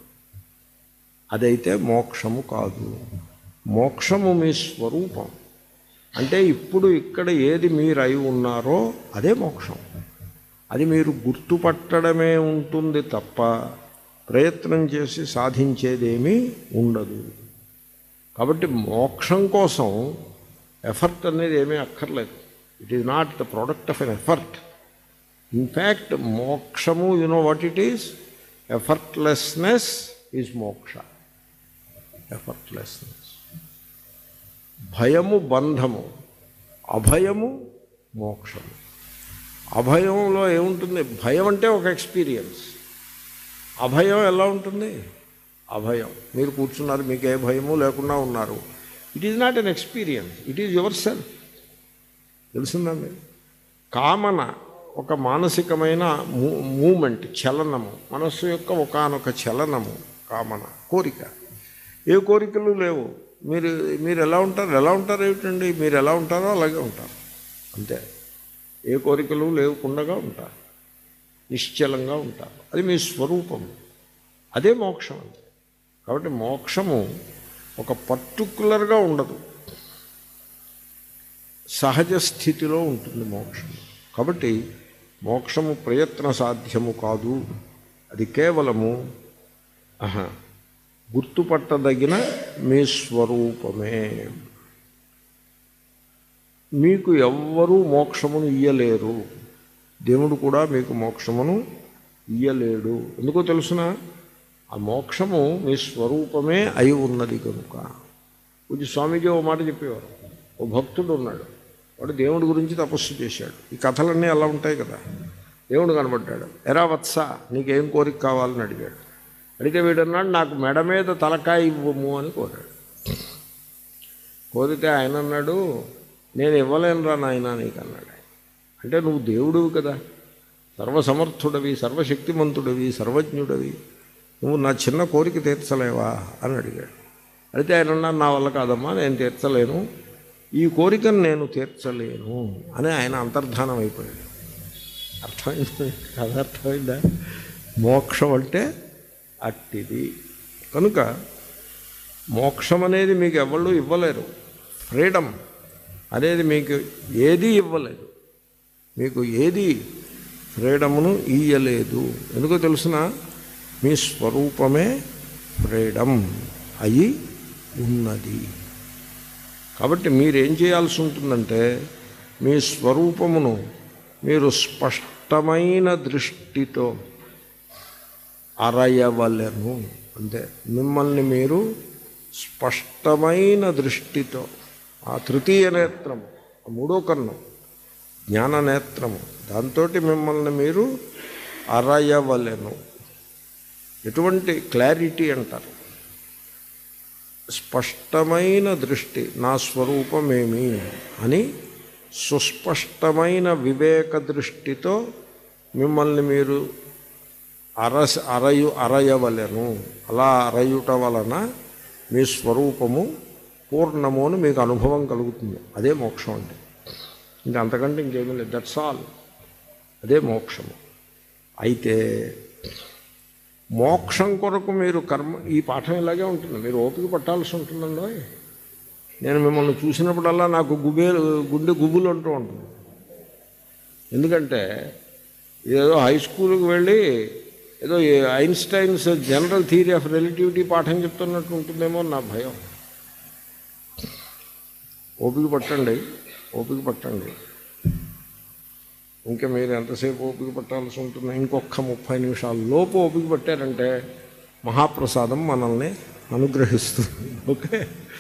Speaker 1: అదైతే మోక్షము కాదు మోక్షము మీ స్వరూపం అంటే ఇప్పుడు ఇక్కడ ఏది మీరు అయి ఉన్నారో అదే మోక్షం అది మీరు గుర్తుపట్టడమే ఉంటుంది తప్ప ప్రయత్నం చేసి సాధించేదేమీ ఉండదు కాబట్టి మోక్షం కోసం ఎఫర్ట్ అనేది ఏమీ అక్కర్లేదు it is not the product of an effort in fact మోక్షము you know what it is effortlessness is మోక్ష ఎఫర్ట్లెస్నెస్ భయము బంధము అభయము మోక్షము అభయంలో ఏముంటుంది భయం అంటే ఒక ఎక్స్పీరియన్స్ అభయం ఎలా ఉంటుంది అభయం మీరు కూర్చున్నారు మీకు ఏ భయము లేకుండా ఉన్నారు it is not an experience it is yourself తెలిసిందండి కామన ఒక మానసికమైన మూ మూమెంట్ చలనము మనస్సు యొక్క ఒకానొక చలనము కామన కోరిక ఏ కోరికలు లేవు మీరు మీరు ఎలా ఉంటారు ఎలా ఉంటారు ఏమిటండి మీరు ఎలా ఉంటారో అలాగే ఉంటారు అంతే ఏ కోరికలు లేకుండా ఉంటారు నిశ్చలంగా ఉంటారు అది మీ స్వరూపం అదే మోక్షం అంతే కాబట్టి మోక్షము ఒక పర్టికులర్గా ఉండదు సహజ స్థితిలో ఉంటుంది మోక్షం కాబట్టి మోక్షము ప్రయత్న సాధ్యము కాదు అది కేవలము ఆహా, గుర్తుపట్టదగిన మీ స్వరూపమే మీకు ఎవ్వరూ మోక్షమును ఇయ్యలేరు దేవుడు కూడా మీకు మోక్షమును ఇయ్యలేడు ఎందుకో తెలుసిన ఆ మోక్షము మీ స్వరూపమే అయి ఉన్నది కనుక పూజ స్వామీజీ ఓ మాట చెప్పేవారు ఓ భక్తుడు ఉన్నాడు వాడు దేవుడి గురించి తపస్సు చేశాడు ఈ కథలన్నీ అలా ఉంటాయి కదా దేవుడు కనబడ్డాడు ఎరా వత్స నీకేం కోరిక కావాలని అడిగాడు అడిగితే వీడన్నాడు నాకు మెడ మీద తలకాయ ఇవ్వము అని కోరాడు కోరితే ఆయన అన్నాడు నేను ఇవ్వలేనురా నాయన నీకు అన్నాడు ఆయన. అంటే నువ్వు దేవుడివి కదా సర్వసమర్థుడవి సర్వశక్తిమంతుడివి సర్వజ్ఞుడవి నువ్వు నా చిన్న కోరిక తీర్చలేవా అని అడిగాడు అయితే ఆయన అన్నాడు నా వల్ల కాదమ్మా నేను తీర్చలేను ఈ కోరికను నేను తీర్చలేను అని ఆయన అంతర్ధానం అయిపోయాడు అర్థమైంది అది అర్థమైందా మోక్షం అంటే అట్టిది కనుక మోక్షం అనేది మీకు ఎవళ్ళు ఇవ్వలేరు ఫ్రీడమ్ అనేది మీకు ఏదీ ఇవ్వలేదు మీకు ఏది ఫ్రీడమును ఇయ్యలేదు ఎందుకో తెలుసిన మీ స్వరూపమే ఫ్రీడమ్ అయి ఉన్నది కాబట్టి మీరేం చేయాల్సి ఉంటుందంటే మీ స్వరూపమును మీరు స్పష్టమైన దృష్టితో అరయవలెను అంతే మిమ్మల్ని మీరు స్పష్టమైన దృష్టితో ఆ తృతీయ నేత్రము ఆ మూడో కన్ను జ్ఞాన నేత్రము దాంతో మిమ్మల్ని మీరు అరయవలెను ఎటువంటి క్లారిటీ అంటారు స్పష్టమైన దృష్టి నా స్వరూపమేమి అని సుస్పష్టమైన వివేక దృష్టితో మిమ్మల్ని మీరు అరస అరయు అరయవలెను అలా అరయుట వలన మీ స్వరూపము పూర్ణము అని మీకు అనుభవం కలుగుతుంది అదే మోక్షం అంటే ఇంకా అంతకంటే ఇంకేమీ లేదు దట్స్ ఆల్ అదే మోక్షము అయితే మోక్షం కొరకు మీరు కర్మ ఈ పాఠం ఇలాగే ఉంటుంది మీరు ఓపిక పట్టాల్సి ఉంటుందండి నేను మిమ్మల్ని చూసినప్పుడల్లా నాకు గుబేలు గుండె గుబులు అంటూ ఉంటుంది ఎందుకంటే ఏదో హై స్కూల్కి వెళ్ళి ఏదో ఈ Einstein's general theory of relativity పాఠం చెప్తున్నట్టు ఉంటుందేమో అని నా భయం ఓపిక పట్టండి ఓపిక పట్టండి ఇంకా మీరు ఎంతసేపు ఓపిక పట్టాల్సి ఉంటుంది ఇంకొక ముప్పై నిమిషాల లోపు ఓపిక పట్టారంటే మహాప్రసాదం మనల్ని అనుగ్రహిస్తుంది ఓకే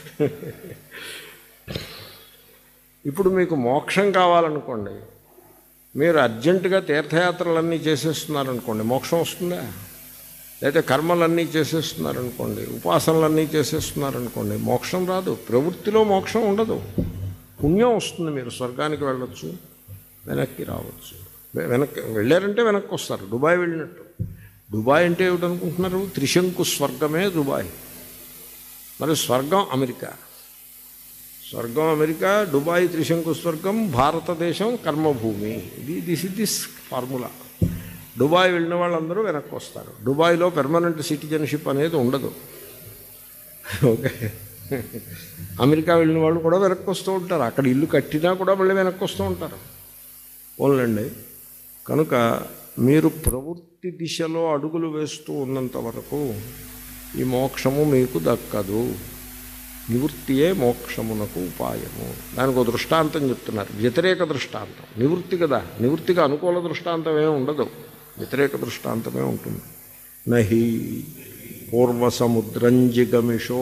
Speaker 1: ఇప్పుడు మీకు మోక్షం కావాలనుకోండి మీరు అర్జెంటుగా తీర్థయాత్రలన్నీ చేసేస్తున్నారనుకోండి మోక్షం వస్తుందా లేకపోతే కర్మలన్నీ చేసేస్తున్నారనుకోండి ఉపాసనలన్నీ చేసేస్తున్నారనుకోండి మోక్షం రాదు ప్రవృత్తిలో మోక్షం ఉండదు పుణ్యం వస్తుంది మీరు స్వర్గానికి వెళ్ళొచ్చు వెనక్కి రావచ్చు వె- వెనక్కి వెళ్ళారంటే వెనక్కి వస్తారు దుబాయ్ వెళ్ళినట్టు దుబాయ్ అంటే ఏమిటనుకుంటున్నారు త్రిశంకు స్వర్గమే దుబాయ్ మరి స్వర్గం అమెరికా స్వర్గం అమెరికా దుబాయ్ త్రిశంకు స్వర్గం భారతదేశం కర్మభూమి ఇది this is this formula Dubai వెళ్ళిన వాళ్ళందరూ వెనక్కి వస్తారు దుబాయ్లో పెర్మనెంట్ సిటిజన్షిప్ అనేది ఉండదు ఓకే అమెరికా వెళ్ళిన వాళ్ళు కూడా వెనక్కి వస్తూ ఉంటారు అక్కడ ఇల్లు కట్టినా కూడా మళ్ళీ వెనక్కి వస్తూ ఉంటారు ఓన్లండి కనుక మీరు ప్రవృత్తి దిశలో అడుగులు వేస్తూ ఉన్నంత వరకు ఈ మోక్షము మీకు దక్కదు నివృత్తియే మోక్షమునకు ఉపాయము దానికి ఒక దృష్టాంతం చెప్తున్నారు వ్యతిరేక దృష్టాంతం నివృత్తి కదా నివృత్తికి అనుకూల దృష్టాంతం ఏమి ఉండదు వ్యతిరేక దృష్టాంతమే ఉంటుంది నహి పూర్వసముద్రం జిగమిషో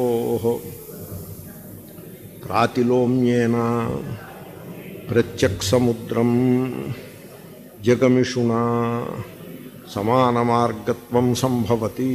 Speaker 1: ప్రాతిలోమ్యేన ప్రత్యక్సముద్రం జగమిషునా సమానమార్గత్వం సంభవతి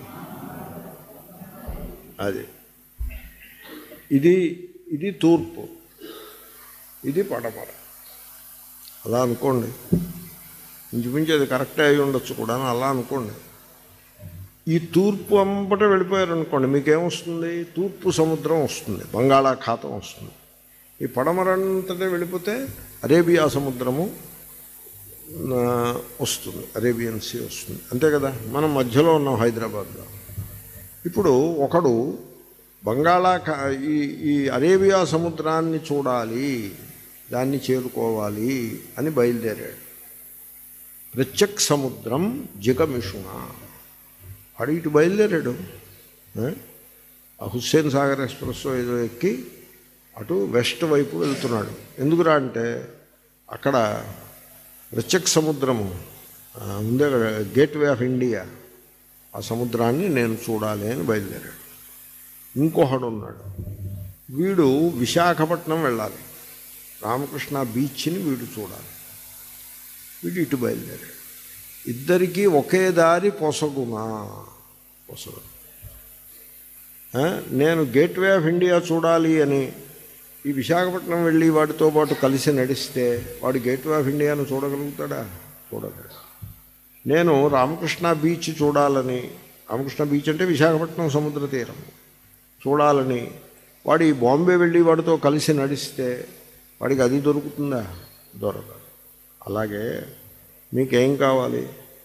Speaker 1: అది ఇది ఇది తూర్పు ఇది పడమర అలా అనుకోండి ఇంచుమించు అది కరెక్టే అయి ఉండొచ్చు కూడా అలా అనుకోండి ఈ తూర్పు అంబట వెళ్ళిపోయారు అనుకోండి మీకేమొస్తుంది తూర్పు సముద్రం వస్తుంది బంగాళాఖాతం వస్తుంది ఈ పడమరంతటే వెళ్ళిపోతే అరేబియా సముద్రము ఆ, వస్తుంది అరేబియన్ సీ వస్తుంది అంతే కదా మనం మధ్యలో ఉన్నాం హైదరాబాద్లో ఇప్పుడు ఒకడు బంగాళాఖా ఈ ఈ అరేబియా సముద్రాన్ని చూడాలి దాన్ని చేరుకోవాలి అని బయలుదేరాడు రిచ్చక్ సముద్రం జిగమిషుణ వాడు ఇటు బయలుదేరాడు ఏ? ఆ హుస్సేన్ సాగర్ ఎక్స్ప్రెస్ ఏదో ఎక్కి అటు వెస్ట్ వైపు వెళ్తున్నాడు ఎందుకురా అంటే అక్కడ రిచ్చక్ సముద్రము ఆ, ఉందే కదా గేట్వే ఆఫ్ ఇండియా ఆ సముద్రాన్ని నేను చూడాలి అని బయలుదేరాడు ఇంకొకడు ఉన్నాడు వీడు విశాఖపట్నం వెళ్ళాలి రామకృష్ణ బీచ్ని వీడు చూడాలి వీడు ఇటు బయలుదేరాడు ఇద్దరికీ ఒకే దారి పొసగునా పొసగు ఆ, నేను గేట్వే ఆఫ్ ఇండియా చూడాలి అని ఈ విశాఖపట్నం వెళ్ళి వాడితో పాటు కలిసి నడిస్తే వాడు గేట్వే ఆఫ్ ఇండియాను చూడగలుగుతాడా చూడగలడు నేను రామకృష్ణ బీచ్ చూడాలని రామకృష్ణ బీచ్ అంటే విశాఖపట్నం సముద్ర తీరం చూడాలని వాడు ఈ బాంబే వెళ్ళి వాడితో కలిసి నడిస్తే వాడికి అది దొరుకుతుందా దొరకదు అలాగే మీకేం కావాలి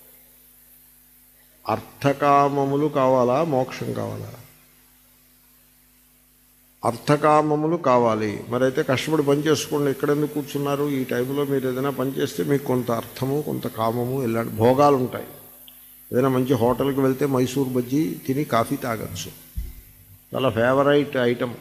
Speaker 1: అర్థకామములు కావాలా మోక్షం కావాలా అర్థకామములు కావాలి మరైతే కష్టపడి పని చేసుకోండి ఎక్కడెందుకు కూర్చున్నారు ఈ టైంలో మీరు ఏదైనా పని చేస్తే మీకు కొంత అర్థము కొంత కామము ఇలాంటి భోగాలు ఉంటాయి ఏదైనా మంచి హోటల్కి వెళ్తే మైసూర్ బజ్జీ తిని కాఫీ తాగొచ్చు చాలా ఫేవరైట్ ఐటమ్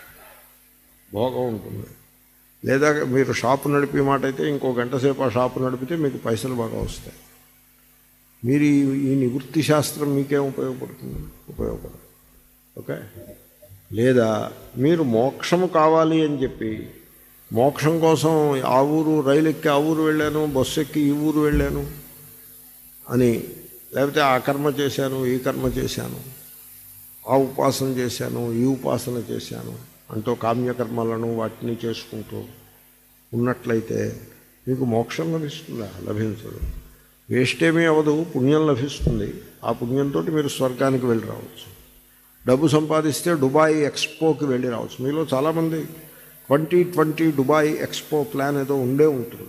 Speaker 1: భోగం ఉంటుంది లేదా మీరు షాపు నడిపే మాట అయితే ఇంకో గంట సేపు ఆ షాపు నడిపితే మీకు పైసలు బాగా వస్తాయి మీరు ఈ ఈ నివృత్తి శాస్త్రం మీకేం ఉపయోగపడుతుంది ఉపయోగపడదు ఓకే లేదా మీరు మోక్షము కావాలి అని చెప్పి మోక్షం కోసం ఆ ఊరు రైలు ఎక్కి ఆ ఊరు వెళ్ళాను బస్సు ఎక్కి ఈ ఊరు వెళ్ళాను అని లేకపోతే ఆ కర్మ చేశాను ఈ కర్మ చేశాను ఆ ఉపాసన చేశాను ఈ ఉపాసన చేశాను అంటూ కామ్యకర్మలను వాటిని చేసుకుంటూ ఉన్నట్లయితే మీకు మోక్షం లభిస్తుందా లభించదు వేస్ట్ ఏమీ అవ్వదు పుణ్యం లభిస్తుంది ఆ పుణ్యంతో మీరు స్వర్గానికి వెళ్ళి రావచ్చు డబ్బు సంపాదిస్తే దుబాయ్ ఎక్స్పోకి వెళ్ళి రావచ్చు మీలో చాలామంది twenty twenty Dubai expo plan ఏదో ఉండే ఉంటుంది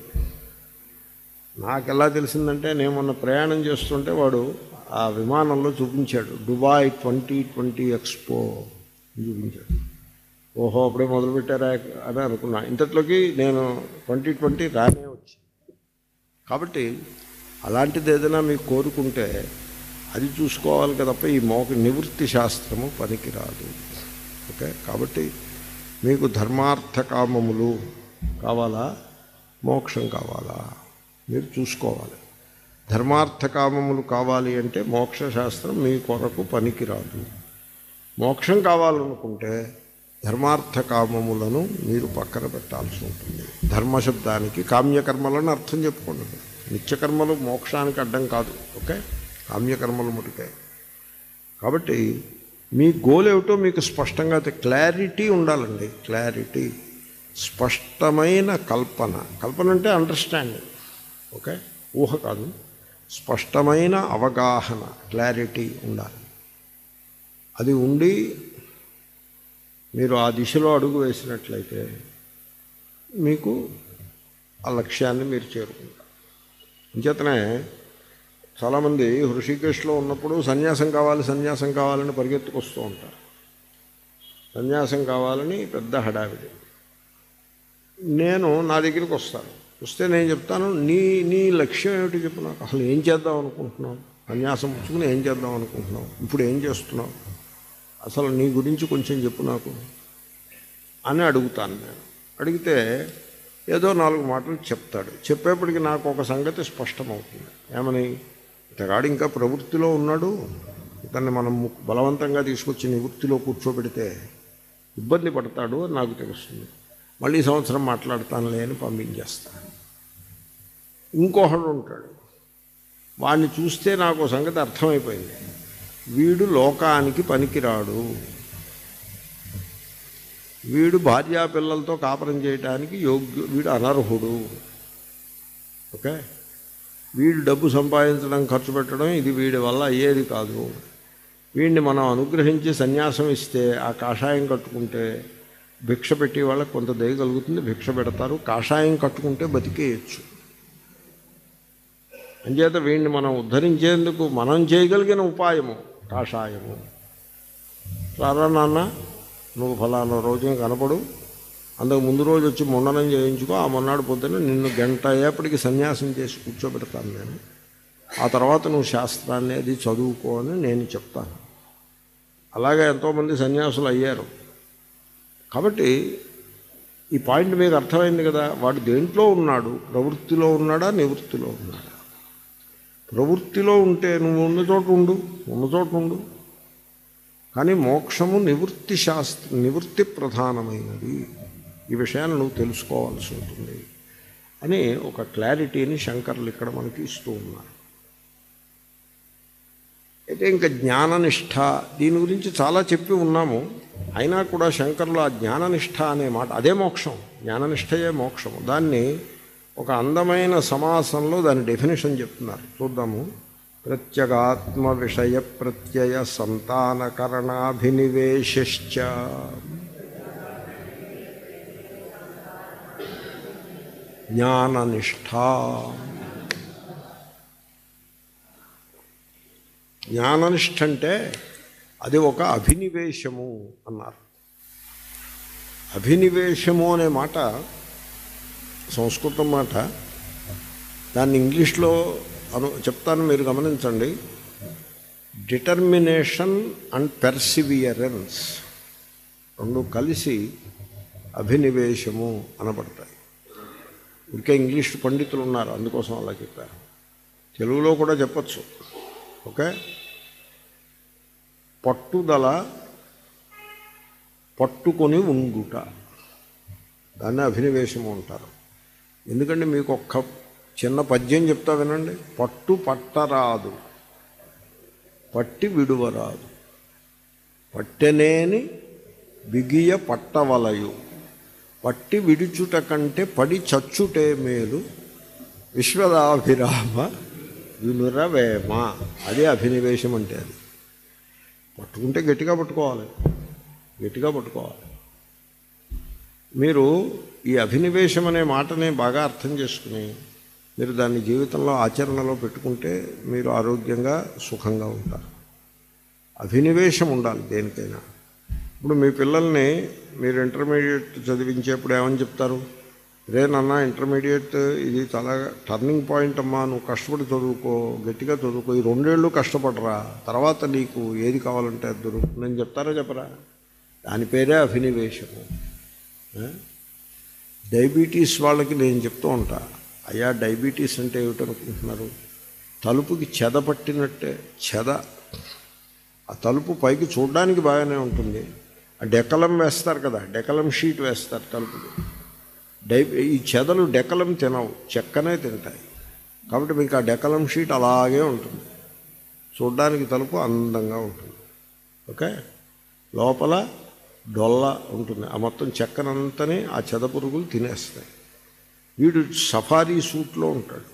Speaker 1: నాకు ఎలా తెలిసిందంటే నేను మొన్న ప్రయాణం చేస్తుంటే వాడు ఆ విమానంలో చూపించాడు దుబాయ్ ట్వంటీ ట్వంటీ ఎక్స్పో అని చూపించాడు ఓహో అప్పుడే మొదలుపెట్టారా అని అనుకున్నా ఇంతట్లోకి నేను ట్వంటీ ట్వంటీ రానే వచ్చి కాబట్టి అలాంటిది ఏదైనా మీకు కోరుకుంటే అది చూసుకోవాలి కదా తప్ప ఈ మోక నివృత్తి శాస్త్రము పనికిరాదు ఓకే కాబట్టి మీకు ధర్మార్థ కామములు కావాలా మోక్షం కావాలా మీరు చూసుకోవాలి ధర్మార్థ కామములు కావాలి అంటే మోక్ష శాస్త్రం మీ కొరకు పనికిరాదు మోక్షం కావాలనుకుంటే ధర్మార్థ కామములను మీరు పక్కన పెట్టాల్సి ఉంటుంది ధర్మశబ్దానికి కామ్యకర్మలను అర్థం చెప్పుకోండి నిత్యకర్మలు మోక్షానికి అడ్డం కాదు ఓకే కామ్యకర్మలు ముటికే కాబట్టి మీ గోల్ ఏమిటో మీకు స్పష్టంగా క్లారిటీ ఉండాలండి క్లారిటీ స్పష్టమైన కల్పన కల్పన అంటే అండర్స్టాండింగ్ ఓకే ఊహ కాదు స్పష్టమైన అవగాహన క్లారిటీ ఉండాలి అది ఉండి మీరు ఆ దిశలో అడుగు వేసినట్లయితే మీకు ఆ లక్ష్యాన్ని మీరు చేరుకుంటారు అంచేతనే చాలామంది హృషికేశ్లో ఉన్నప్పుడు సన్యాసం కావాలి సన్యాసం కావాలని పరిగెత్తుకొస్తూ ఉంటారు సన్యాసం కావాలని పెద్ద హడావిడి నేను నా దగ్గరికి వస్తాను వస్తే నేను చెప్తాను నీ నీ లక్ష్యం ఏమిటి చెప్పు నాకు అసలు ఏం చేద్దాం అనుకుంటున్నావు సన్యాసం పుచ్చుకుని ఏం చేద్దాం అనుకుంటున్నావు ఇప్పుడు ఏం చేస్తున్నావు అసలు నీ గురించి కొంచెం చెప్పు నాకు అని అడుగుతాను నేను అడిగితే ఏదో నాలుగు మాటలు చెప్తాడు చెప్పేప్పటికి నాకు ఒక సంగతి స్పష్టమవుతుంది ఏమని ఇతగాడు ఇంకా ప్రవృత్తిలో ఉన్నాడు ఇతన్ని మనం ము- బలవంతంగా తీసుకొచ్చి నివృత్తిలో కూర్చోబెడితే ఇబ్బంది పడతాడు అని నాకు తెలుస్తుంది మళ్ళీ ఈ సంవత్సరం మాట్లాడతానులే అని పంపించేస్తాను ఇంకొకడు ఉంటాడు వాడిని చూస్తే నాకు ఓ సంగతి అర్థమైపోయింది వీడు లోకానికి పనికిరాడు వీడు భార్యా పిల్లలతో కాపురం చేయడానికి యోగ్యు వీడు అనర్హుడు ఓకే వీడు డబ్బు సంపాదించడం ఖర్చు పెట్టడం ఇది వీడి వల్ల అయ్యేది కాదు వీడిని మనం అనుగ్రహించి సన్యాసం ఇస్తే ఆ కాషాయం కట్టుకుంటే భిక్ష పెట్టి వాళ్ళకి కొంత దయగలుగుతుంది భిక్ష పెడతారు కాషాయం కట్టుకుంటే బతికేయచ్చు అంచేత వీడిని మనం ఉద్ధరించేందుకు మనం చేయగలిగిన ఉపాయము కాషాయము రారా నాన్న నువ్వు ఫలానా రోజున కనపడు అందుకు ముందు రోజు వచ్చి మొండనం చేయించుకో ఆ మొన్నాడు పొద్దున్న నిన్ను గంట అయ్యేప్పటికి సన్యాసం చేసి కూర్చోబెడతాను నేను ఆ తర్వాత నువ్వు శాస్త్రాన్ని అది చదువుకో అని నేను చెప్తాను అలాగే ఎంతోమంది సన్యాసులు అయ్యారు కాబట్టి ఈ పాయింట్ మీకు అర్థమైంది కదా వాడు దేంట్లో ఉన్నాడు ప్రవృత్తిలో ఉన్నాడా నివృత్తిలో ఉన్నాడా ప్రవృత్తిలో ఉంటే నువ్వు ఉన్న చోట ఉండు ఉన్న చోట ఉండు కానీ మోక్షము నివృత్తి శాస్త్ర నివృత్తి ప్రధానమైనది ఈ విషయాన్ని నువ్వు తెలుసుకోవాల్సి ఉంటుంది అని ఒక క్లారిటీని శంకర్లు ఇక్కడ మనకి ఇస్తూ ఉన్నారు అయితే ఇంకా జ్ఞాననిష్ట దీని గురించి చాలా చెప్పి ఉన్నాము అయినా కూడా శంకరులు ఆ జ్ఞాననిష్ట అనే మాట అదే మోక్షం జ్ఞాననిష్టయే మోక్షము దాన్ని ఒక అందమైన సమాసంలో దాని డెఫినేషన్ చెప్తున్నారు చూద్దాము ప్రత్యగాత్మ విషయ ప్రత్యయ సంతానకరణాభినివేశ్చ జ్ఞాననిష్ట జ్ఞాననిష్ట అంటే అది ఒక అభినివేశము అన్నారు అభినివేశము అనే మాట సంస్కృతం మాట దాన్ని ఇంగ్లీష్లో అను చెప్తాను మీరు గమనించండి డిటర్మినేషన్ అండ్ పెర్సివియరెన్స్ రెండు కలిసి అభినివేశము అనబడతాయి ఇంకా ఇంగ్లీష్ పండితులు ఉన్నారు అందుకోసం అలా చెప్పారు తెలుగులో కూడా చెప్పచ్చు ఓకే పట్టుదల పట్టుకొని ఉండుట దాన్ని అభినవేశము అంటారు ఎందుకంటే మీకు ఒక్క చిన్న పద్యం చెప్తా వినండి పట్టు పట్టరాదు పట్టి విడువరాదు పట్టెనేని బిగియ పట్టవలయు పట్టి విడుచుట కంటే పడి చచ్చుటే మేలు విశ్వదాభిరామ వినురవేమ అదే అభినివేశం అంటే అది పట్టుకుంటే గట్టిగా పట్టుకోవాలి గట్టిగా పట్టుకోవాలి మీరు ఈ అభినివేశం అనే మాటని బాగా అర్థం చేసుకుని మీరు దాన్ని జీవితంలో ఆచరణలో పెట్టుకుంటే మీరు ఆరోగ్యంగా సుఖంగా ఉంటారు అభినివేశం ఉండాలి దేనికైనా ఇప్పుడు మీ పిల్లల్ని మీరు ఇంటర్మీడియట్ చదివించేప్పుడు ఏమని చెప్తారు రే నాన్న ఇంటర్మీడియట్ ఇది చాలా టర్నింగ్ పాయింట్ అమ్మా నువ్వు కష్టపడి చదువుకో గట్టిగా చదువుకో ఈ రెండేళ్ళు కష్టపడరా తర్వాత నీకు ఏది కావాలంటే అది దొరుకుతుందని చెప్తారా చెప్పరా దాని పేరే అభినివేశము ఆ? డయాబెటీస్ వాళ్ళకి నేను చెప్తూ ఉంటా అయ్యా డయాబెటీస్ అంటే ఏమిటనుకుంటున్నారు తలుపుకి చెద పట్టినట్టే చెద ఆ తలుపు పైకి చూడడానికి బాగానే ఉంటుంది ఆ డెకలం వేస్తారు కదా డెకలం షీట్ వేస్తారు తలుపుకి డై ఈ చెదలు డెకలం తినవు చెక్కనే తింటాయి కాబట్టి మీకు ఆ డెకలం షీట్ అలాగే ఉంటుంది చూడడానికి తలుపు అందంగా ఉంటుంది ఓకే లోపల డొల్ల ఉంటుంది ఆ మొత్తం చెక్కనంతని ఆ చెద పురుగులు తినేస్తాయి వీడు సఫారీ సూట్లో ఉంటాడు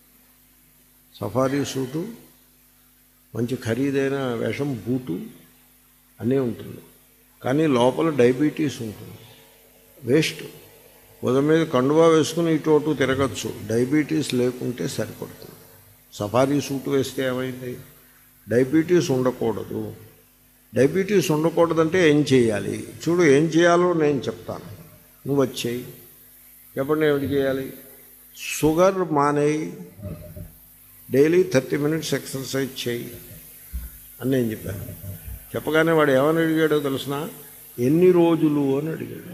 Speaker 1: సఫారీ సూటు మంచి ఖరీదైన వేషం బూటు అన్నీ ఉంటుంది కానీ లోపల డయాబెటీస్ ఉంటుంది వేస్ట్ ఉదయం మీద కండువా వేసుకుని ఇటు అటు తిరగచ్చు డయాబెటీస్ లేకుంటే సరిపడుతుంది సఫారీ సూట్ వేస్తే ఏమైంది డయాబెటీస్ ఉండకూడదు డయాబెటీస్ ఉండకూడదంటే ఏం చేయాలి చూడు ఏం చేయాలో నేను చెప్తాను నువ్వు వచ్చేయి చెప్పండి ఏమిటి చేయాలి షుగర్ మానేయి డైలీ థర్టీ మినిట్స్ ఎక్సర్సైజ్ చేయి అని నేను చెప్పాను చెప్పగానే వాడు ఏమని అడిగాడో తెలిసిన ఎన్ని రోజులు అని అడిగాడు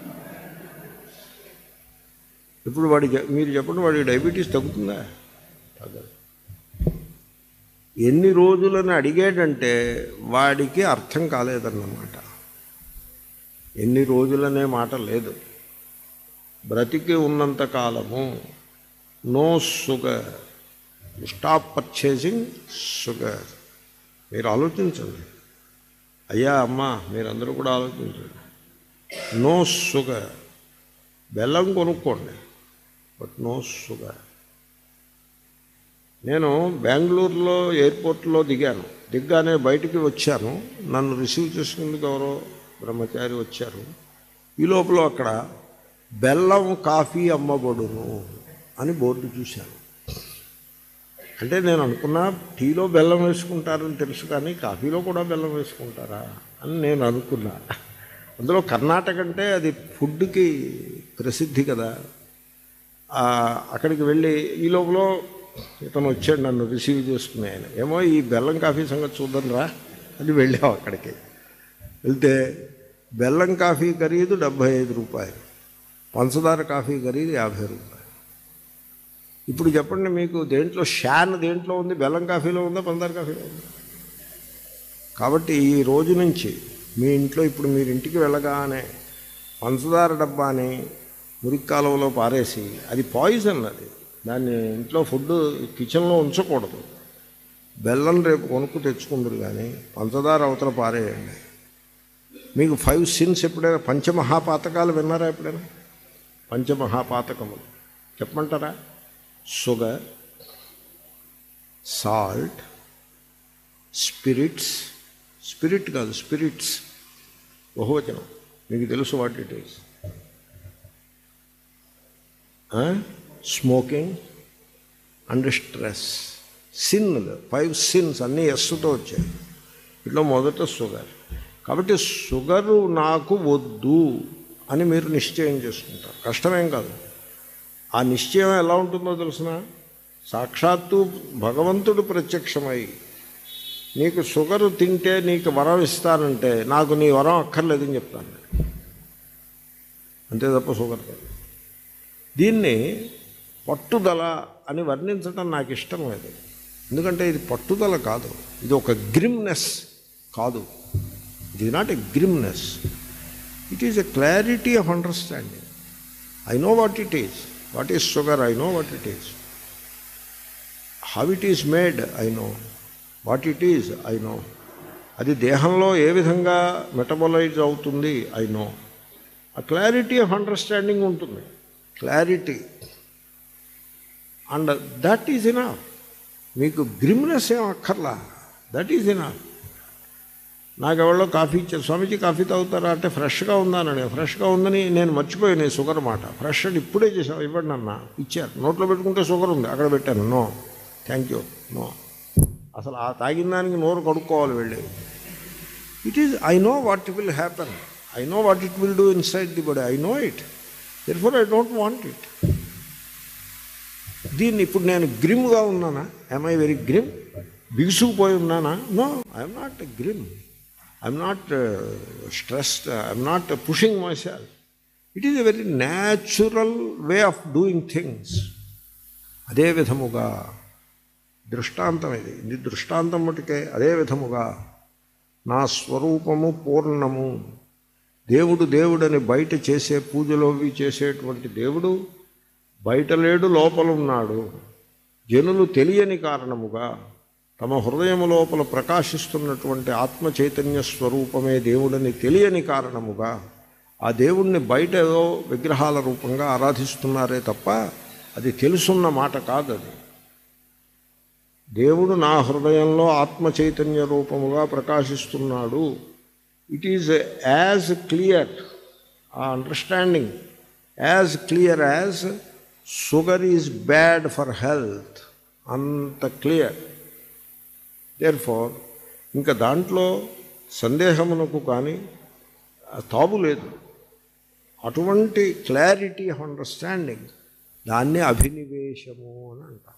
Speaker 1: ఇప్పుడు వాడి మీరు చెప్పండి వాడికి డయాబెటీస్ తగ్గుతుందా తగ్గదు ఎన్ని రోజులని అడిగాడంటే వాడికి అర్థం కాలేదన్నమాట ఎన్ని రోజులనే మాట లేదు బ్రతికి ఉన్నంత కాలము no sugar stop purchasing sugar మీరు ఆలోచించండి అయ్యా అమ్మ మీరందరూ కూడా ఆలోచించండి నో షుగర్ బెల్లం కొనుక్కోండి బట్ నో షుగర్ నేను బెంగళూరులో ఎయిర్పోర్ట్లో దిగాను దిగ్గానే బయటికి వచ్చాను నన్ను రిసీవ్ చేసుకునేందుకు ఎవరో బ్రహ్మచారి వచ్చారు ఈ లోపల అక్కడ బెల్లం కాఫీ అమ్మబడును అని బోర్డు చూశాను అంటే నేను అనుకున్నా టీలో బెల్లం వేసుకుంటారని తెలుసు కానీ కాఫీలో కూడా బెల్లం వేసుకుంటారా అని నేను అనుకున్నా అందులో కర్ణాటక అంటే అది ఫుడ్కి ప్రసిద్ధి కదా ఆ, అక్కడికి వెళ్ళి ఈ లోపల ఇతను వచ్చాడు నన్ను రిసీవ్ చేసుకునే ఆయన ఏమో ఈ బెల్లం కాఫీ సంగతి చూద్దాం రా అని వెళ్ళాం అక్కడికి వెళ్తే బెల్లం కాఫీ ఖరీదు డెబ్భై ఐదు రూపాయలు పంచదార కాఫీ ఖరీదు యాభై రూపాయలు ఇప్పుడు చెప్పండి మీకు దేంట్లో షాన్ దేంట్లో ఉంది బెల్లం కాఫీలో ఉందా పంచదార కాఫీలో ఉందా కాబట్టి ఈ రోజు నుంచి మీ ఇంట్లో ఇప్పుడు మీరు ఇంటికి వెళ్ళగానే పంచదార డబ్బాని మురికి కాలువలో పారేసి అది పాయిజన్ అది దాన్ని ఇంట్లో ఫుడ్ కిచెన్లో ఉంచకూడదు బెల్లం రేపు కొనుక్కు తెచ్చుకుందరు కానీ పంచదార అవతల పారేయండి మీకు ఫైవ్ సిన్స్ ఎప్పుడైనా పంచమహాపాతకాలు విన్నారా ఎప్పుడైనా పంచమహాపాతకములు చెప్పమంటారా షుగర్ సాల్ట్ స్పిరిట్స్ స్పిరిట్ కాదు స్పిరిట్స్ బహువచనం మీకు తెలుసు what it is smoking and stress సిన్లు ఫైవ్ సిన్స్ అన్నీ ఎస్సుతో వచ్చాయి ఇట్లా మొదట షుగర్ కాబట్టి షుగరు నాకు వద్దు అని మీరు నిశ్చయం చేసుకుంటారు కష్టమేం కాదు ఆ నిశ్చయం ఎలా ఉంటుందో తెలిసిన సాక్షాత్తు భగవంతుడు ప్రత్యక్షమై నీకు షుగర్ తింటే నీకు వరం ఇస్తానంటే నాకు నీ వరం అక్కర్లేదని చెప్తాను నేను. అంతే తప్ప షుగర్ కాదు దీన్ని పట్టుదల అని వర్ణించడం నాకు ఇష్టం లేదు ఎందుకంటే ఇది పట్టుదల కాదు ఇది ఒక గ్రిమ్నెస్ కాదు it is not a grimness it is a clarity of understanding I know what it is what is sugar I know what it is how it is made I know what it is I know అది దేహంలో ఏ విధంగా metabolize అవుతుంది I know ఆ clarity of understanding ఉంటుంది clarity and that is ఇనా మీకు grimness ఏం అక్కర్లా దట్ ఈజ్ ఇనా నాకు ఎవరో కాఫీ ఇచ్చారు స్వామీజీ కాఫీ తాగుతారా అంటే ఫ్రెష్గా ఉందానని ఫ్రెష్గా ఉందని నేను మర్చిపోయాను ఈ షుగర్ మాట ఫ్రెష్ అని ఇప్పుడే చేసావు ఇవ్వండి అన్న ఇచ్చారు నోట్లో పెట్టుకుంటే షుగర్ ఉంది అక్కడ పెట్టాను నో థ్యాంక్ యూ నో అసలు ఆ తాగిన దానికి నోరు కడుక్కోవాలి వెళ్ళి it is I know what will happen I know what it will do inside the body I know it therefore I don't want it దీన్ని ఇప్పుడు నేను గ్రిమ్గా ఉన్నానా ఐ వెరీ గ్రిమ్ బిగుసుకుపోయి ఉన్నానా no I'm not grim I'm not stressed I'm not pushing myself it is a very natural way of doing things అదే విధముగా దృష్టాంతం ఇది ఇది దృష్టాంతం మటుకే అదే విధముగా నా స్వరూపము పూర్ణము దేవుడు దేవుడని బయట చేసే పూజలో అవి చేసేటువంటి దేవుడు బయట లేడు లోపల ఉన్నాడు జనులు తెలియని కారణముగా తమ హృదయము లోపల ప్రకాశిస్తున్నటువంటి ఆత్మ చైతన్య స్వరూపమే దేవుడని తెలియని కారణముగా ఆ దేవుణ్ణి బయట ఏదో విగ్రహాల రూపంగా ఆరాధిస్తున్నారే తప్ప అది తెలుసున్న మాట కాదు అది దేవుడు నా హృదయంలో ఆత్మ చైతన్య రూపముగా ప్రకాశిస్తున్నాడు it is as clear a understanding as clear as sugar is bad for health అంత క్లియర్ దేర్ ఫార్ ఇంకా దాంట్లో సందేహమునకు కానీ ఆ తావు లేదు అటువంటి క్లారిటీ ఆఫ్ అండర్స్టాండింగ్ దాన్ని అభినివేశము అని అంటారు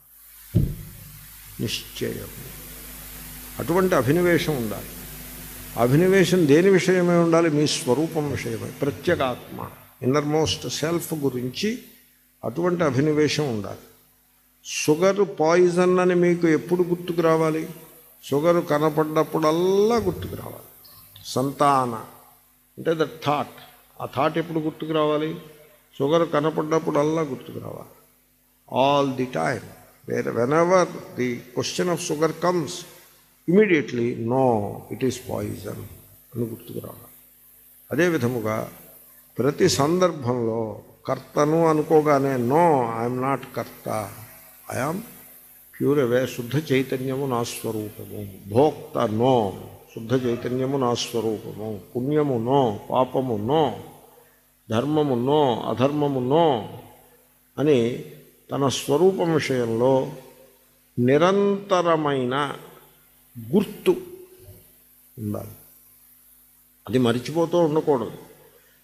Speaker 1: నిశ్చయము అటువంటి అభినివేశం ఉండాలి అభినివేశం దేని విషయమై ఉండాలి మీ స్వరూపం విషయమై ప్రత్యేగాత్మ ఇన్నర్మోస్ట్ సెల్ఫ్ గురించి అటువంటి అభినివేశం ఉండాలి షుగర్ పాయిజన్ అని మీకు ఎప్పుడు గుర్తుకు రావాలి షుగర్ కనపడ్డప్పుడల్లా గుర్తుకు రావాలి సంతాన అంటే ద థాట్ ఆ థాట్ ఎప్పుడు గుర్తుకు రావాలి షుగర్ కనపడ్డప్పుడల్లా గుర్తుకు రావాలి all the time where whenever the question of sugar comes immediately no it is poison అని గుర్తుకు రావాలి అదే విధముగా ప్రతి సందర్భంలో కర్తను అనుకోగానే నో ఐఎమ్ నాట్ కర్త ఐఆమ్ ప్యూర్ అవే శుద్ధ చైతన్యము నా స్వరూపము భోక్త నో శుద్ధ చైతన్యము నా స్వరూపము పుణ్యము నో పాపము నో ధర్మము నో అధర్మము నో అని తన స్వరూపం విషయంలో నిరంతరమైన గుర్తు ఉండాలి అది మరిచిపోతూ ఉండకూడదు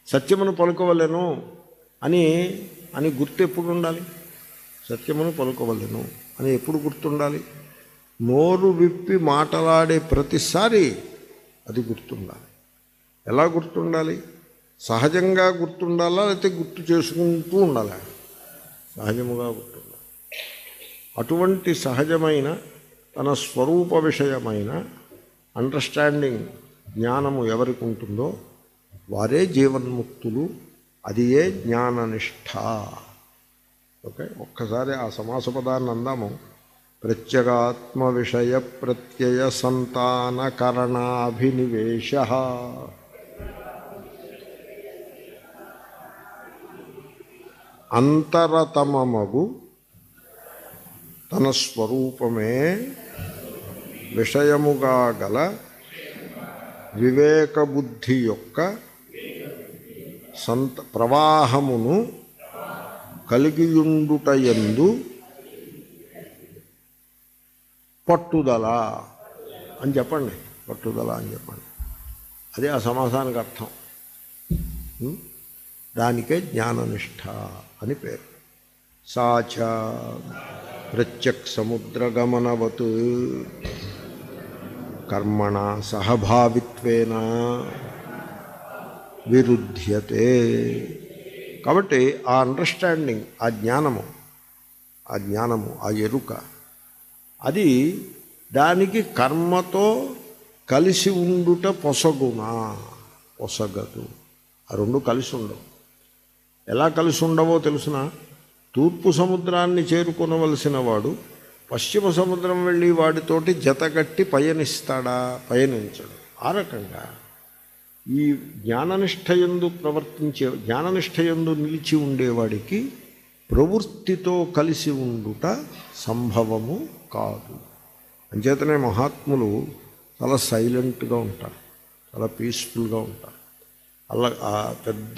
Speaker 1: సత్యమును పలుకోవలెను అని అని గుర్తు ఎప్పుడు ఉండాలి సత్యమును పలుకోవలెను అని ఎప్పుడు గుర్తుండాలి నోరు విప్పి మాటలాడే ప్రతిసారి అది గుర్తుండాలి ఎలా గుర్తుండాలి సహజంగా గుర్తుండాలా లేకపోతే గుర్తు చేసుకుంటూ ఉండాలా సహజముగా గుర్తుండాలి అటువంటి సహజమైన తన స్వరూప విషయమైన అండర్స్టాండింగ్ జ్ఞానము ఎవరికి ఉంటుందో వారే జీవన్ముక్తులు అది ఏ జ్ఞాననిష్ట ఓకే ఒక్కసారి ఆ సమాస పదాన్ని అందాము ప్రత్యేగాత్మ విషయ ప్రత్యయ సంతానకరణాభినివేశ అంతరతమమగు తన స్వరూపమే విషయముగా గల వివేక బుద్ధి యొక్క సంత ప్రవాహమును కలిగియుండుటయందు పట్టుదల అని చెప్పండి పట్టుదల అని చెప్పండి అదే ఆ సమాసానికి అర్థం ఉం? దానికే జ్ఞాననిష్ట అని పేరు సాచ ప్రత్యక్ సముద్రగమనవత్ కర్మణ సహభావిత్వేన విరుధ్యతే కాబట్టి ఆ అండర్స్టాండింగ్ ఆ జ్ఞానము ఆ జ్ఞానము ఆ ఎరుక అది దానికి కర్మతో కలిసి ఉండుట పొసగునా పొసగదు ఆ రెండు కలిసి ఉండవు ఎలా కలిసి ఉండవో తెలుసిన తూర్పు సముద్రాన్ని చేరుకొనవలసిన వాడు పశ్చిమ సముద్రం వెళ్ళి వాడితోటి జతగట్టి పయనిస్తాడా పయనించడు ఆ రకంగా ఈ జ్ఞాననిష్టయందు ప్రవర్తించే జ్ఞాననిష్టయందు నిలిచి ఉండేవాడికి ప్రవృత్తితో కలిసి ఉండుట సంభవము కాదు అంచేతనే మహాత్ములు చాలా సైలెంట్గా ఉంటారు చాలా పీస్ఫుల్గా ఉంటారు అలా ఆ పెద్ద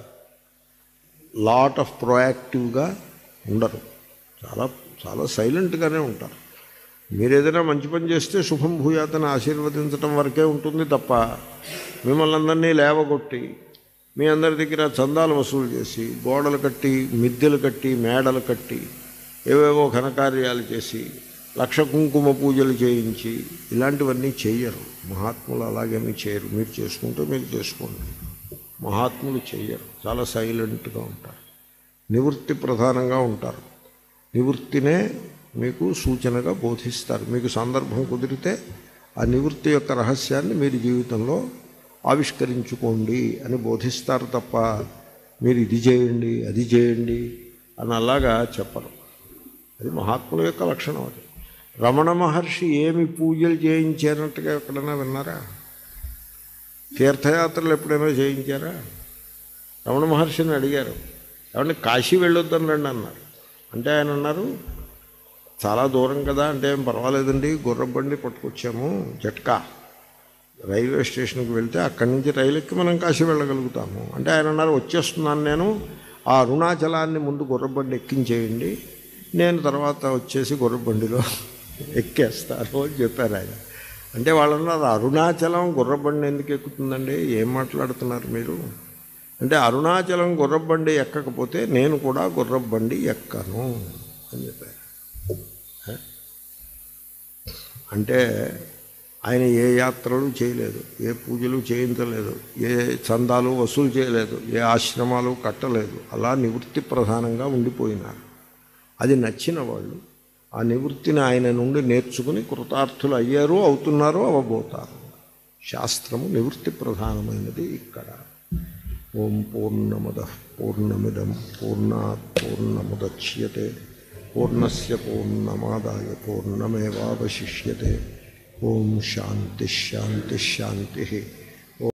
Speaker 1: లాట్ ఆఫ్ ప్రొయాక్టివ్గా ఉండరు చాలా చాలా సైలెంట్గానే ఉంటారు మీరు ఏదైనా మంచి పని చేస్తే శుభం భూయాతని ఆశీర్వదించడం వరకే ఉంటుంది తప్ప మిమ్మల్ని అందరినీ లేవగొట్టి మీ అందరి దగ్గర చందాలు వసూలు చేసి గోడలు కట్టి మిద్దెలు కట్టి మేడలు కట్టి ఏవేవో ఘనకార్యాలు చేసి లక్ష కుంకుమ పూజలు చేయించి ఇలాంటివన్నీ చేయరు మహాత్ములు అలాగేమీ చేయరు మీరు చేసుకుంటే మీరు చేసుకోండి మహాత్ములు చెయ్యరు చాలా సైలెంట్గా ఉంటారు నివృత్తి ప్రధానంగా ఉంటారు నివృత్తినే మీకు సూచనగా బోధిస్తారు మీకు సందర్భం కుదిరితే ఆ నివృత్తి యొక్క రహస్యాన్ని మీరు జీవితంలో ఆవిష్కరించుకోండి అని బోధిస్తారు తప్ప మీరు ఇది చేయండి అది చేయండి అని అలాగా చెప్పరు అది మహాత్ముల యొక్క లక్షణం అది రమణ మహర్షి ఏమి పూజలు చేయించారన్నట్టుగా ఎక్కడైనా విన్నారా తీర్థయాత్రలు ఎప్పుడైనా చేయించారా రమణ మహర్షిని అడిగారు ఏమంటే కాశీ వెళ్ళొద్దని రండి అన్నారు అంటే ఆయన అన్నారు చాలా దూరం కదా అంటే ఏం పర్వాలేదండి గుర్రబండి పట్టుకొచ్చాము జట్కా రైల్వే స్టేషన్కి వెళ్తే అక్కడి నుంచి రైలు ఎక్కి మనం కాశీ వెళ్ళగలుగుతాము అంటే ఆయన అన్నారు వచ్చేస్తున్నాను నేను ఆ అరుణాచలాన్ని ముందు గుర్రబండి ఎక్కించేయండి నేను తర్వాత వచ్చేసి గుర్రబండిలో ఎక్కేస్తాను అని చెప్పారు ఆయన అంటే వాళ్ళు అన్నారు అరుణాచలం గుర్రబండి ఎందుకు ఎక్కుతుందండి ఏం మాట్లాడుతున్నారు మీరు అంటే అరుణాచలం గుర్రబండి ఎక్కకపోతే నేను కూడా గుర్రబండి ఎక్కను అని చెప్పారు హ? అంటే ఆయన ఏ యాత్రలు చేయలేదు ఏ పూజలు చేయించలేదు ఏ చందాలు వసూలు చేయలేదు ఏ ఆశ్రమాలు కట్టలేదు అలా నివృత్తి ప్రధానంగా ఉండిపోయినారు అది నచ్చిన వాళ్ళు ఆ నివృత్తిని ఆయన నుండి నేర్చుకుని కృతార్థులు అయ్యారు అవుతున్నారు అవబోతారు శాస్త్రము నివృత్తి ప్రధానమైనది ఇక్కడ ఓం పూర్ణమద పూర్ణమిదం పూర్ణాత్ పూర్ణముద్యతే పూర్ణస్య పూర్ణమాదాయ పూర్ణమేవాశిష్యతే ఓం శాంతి శాంతి శాంతి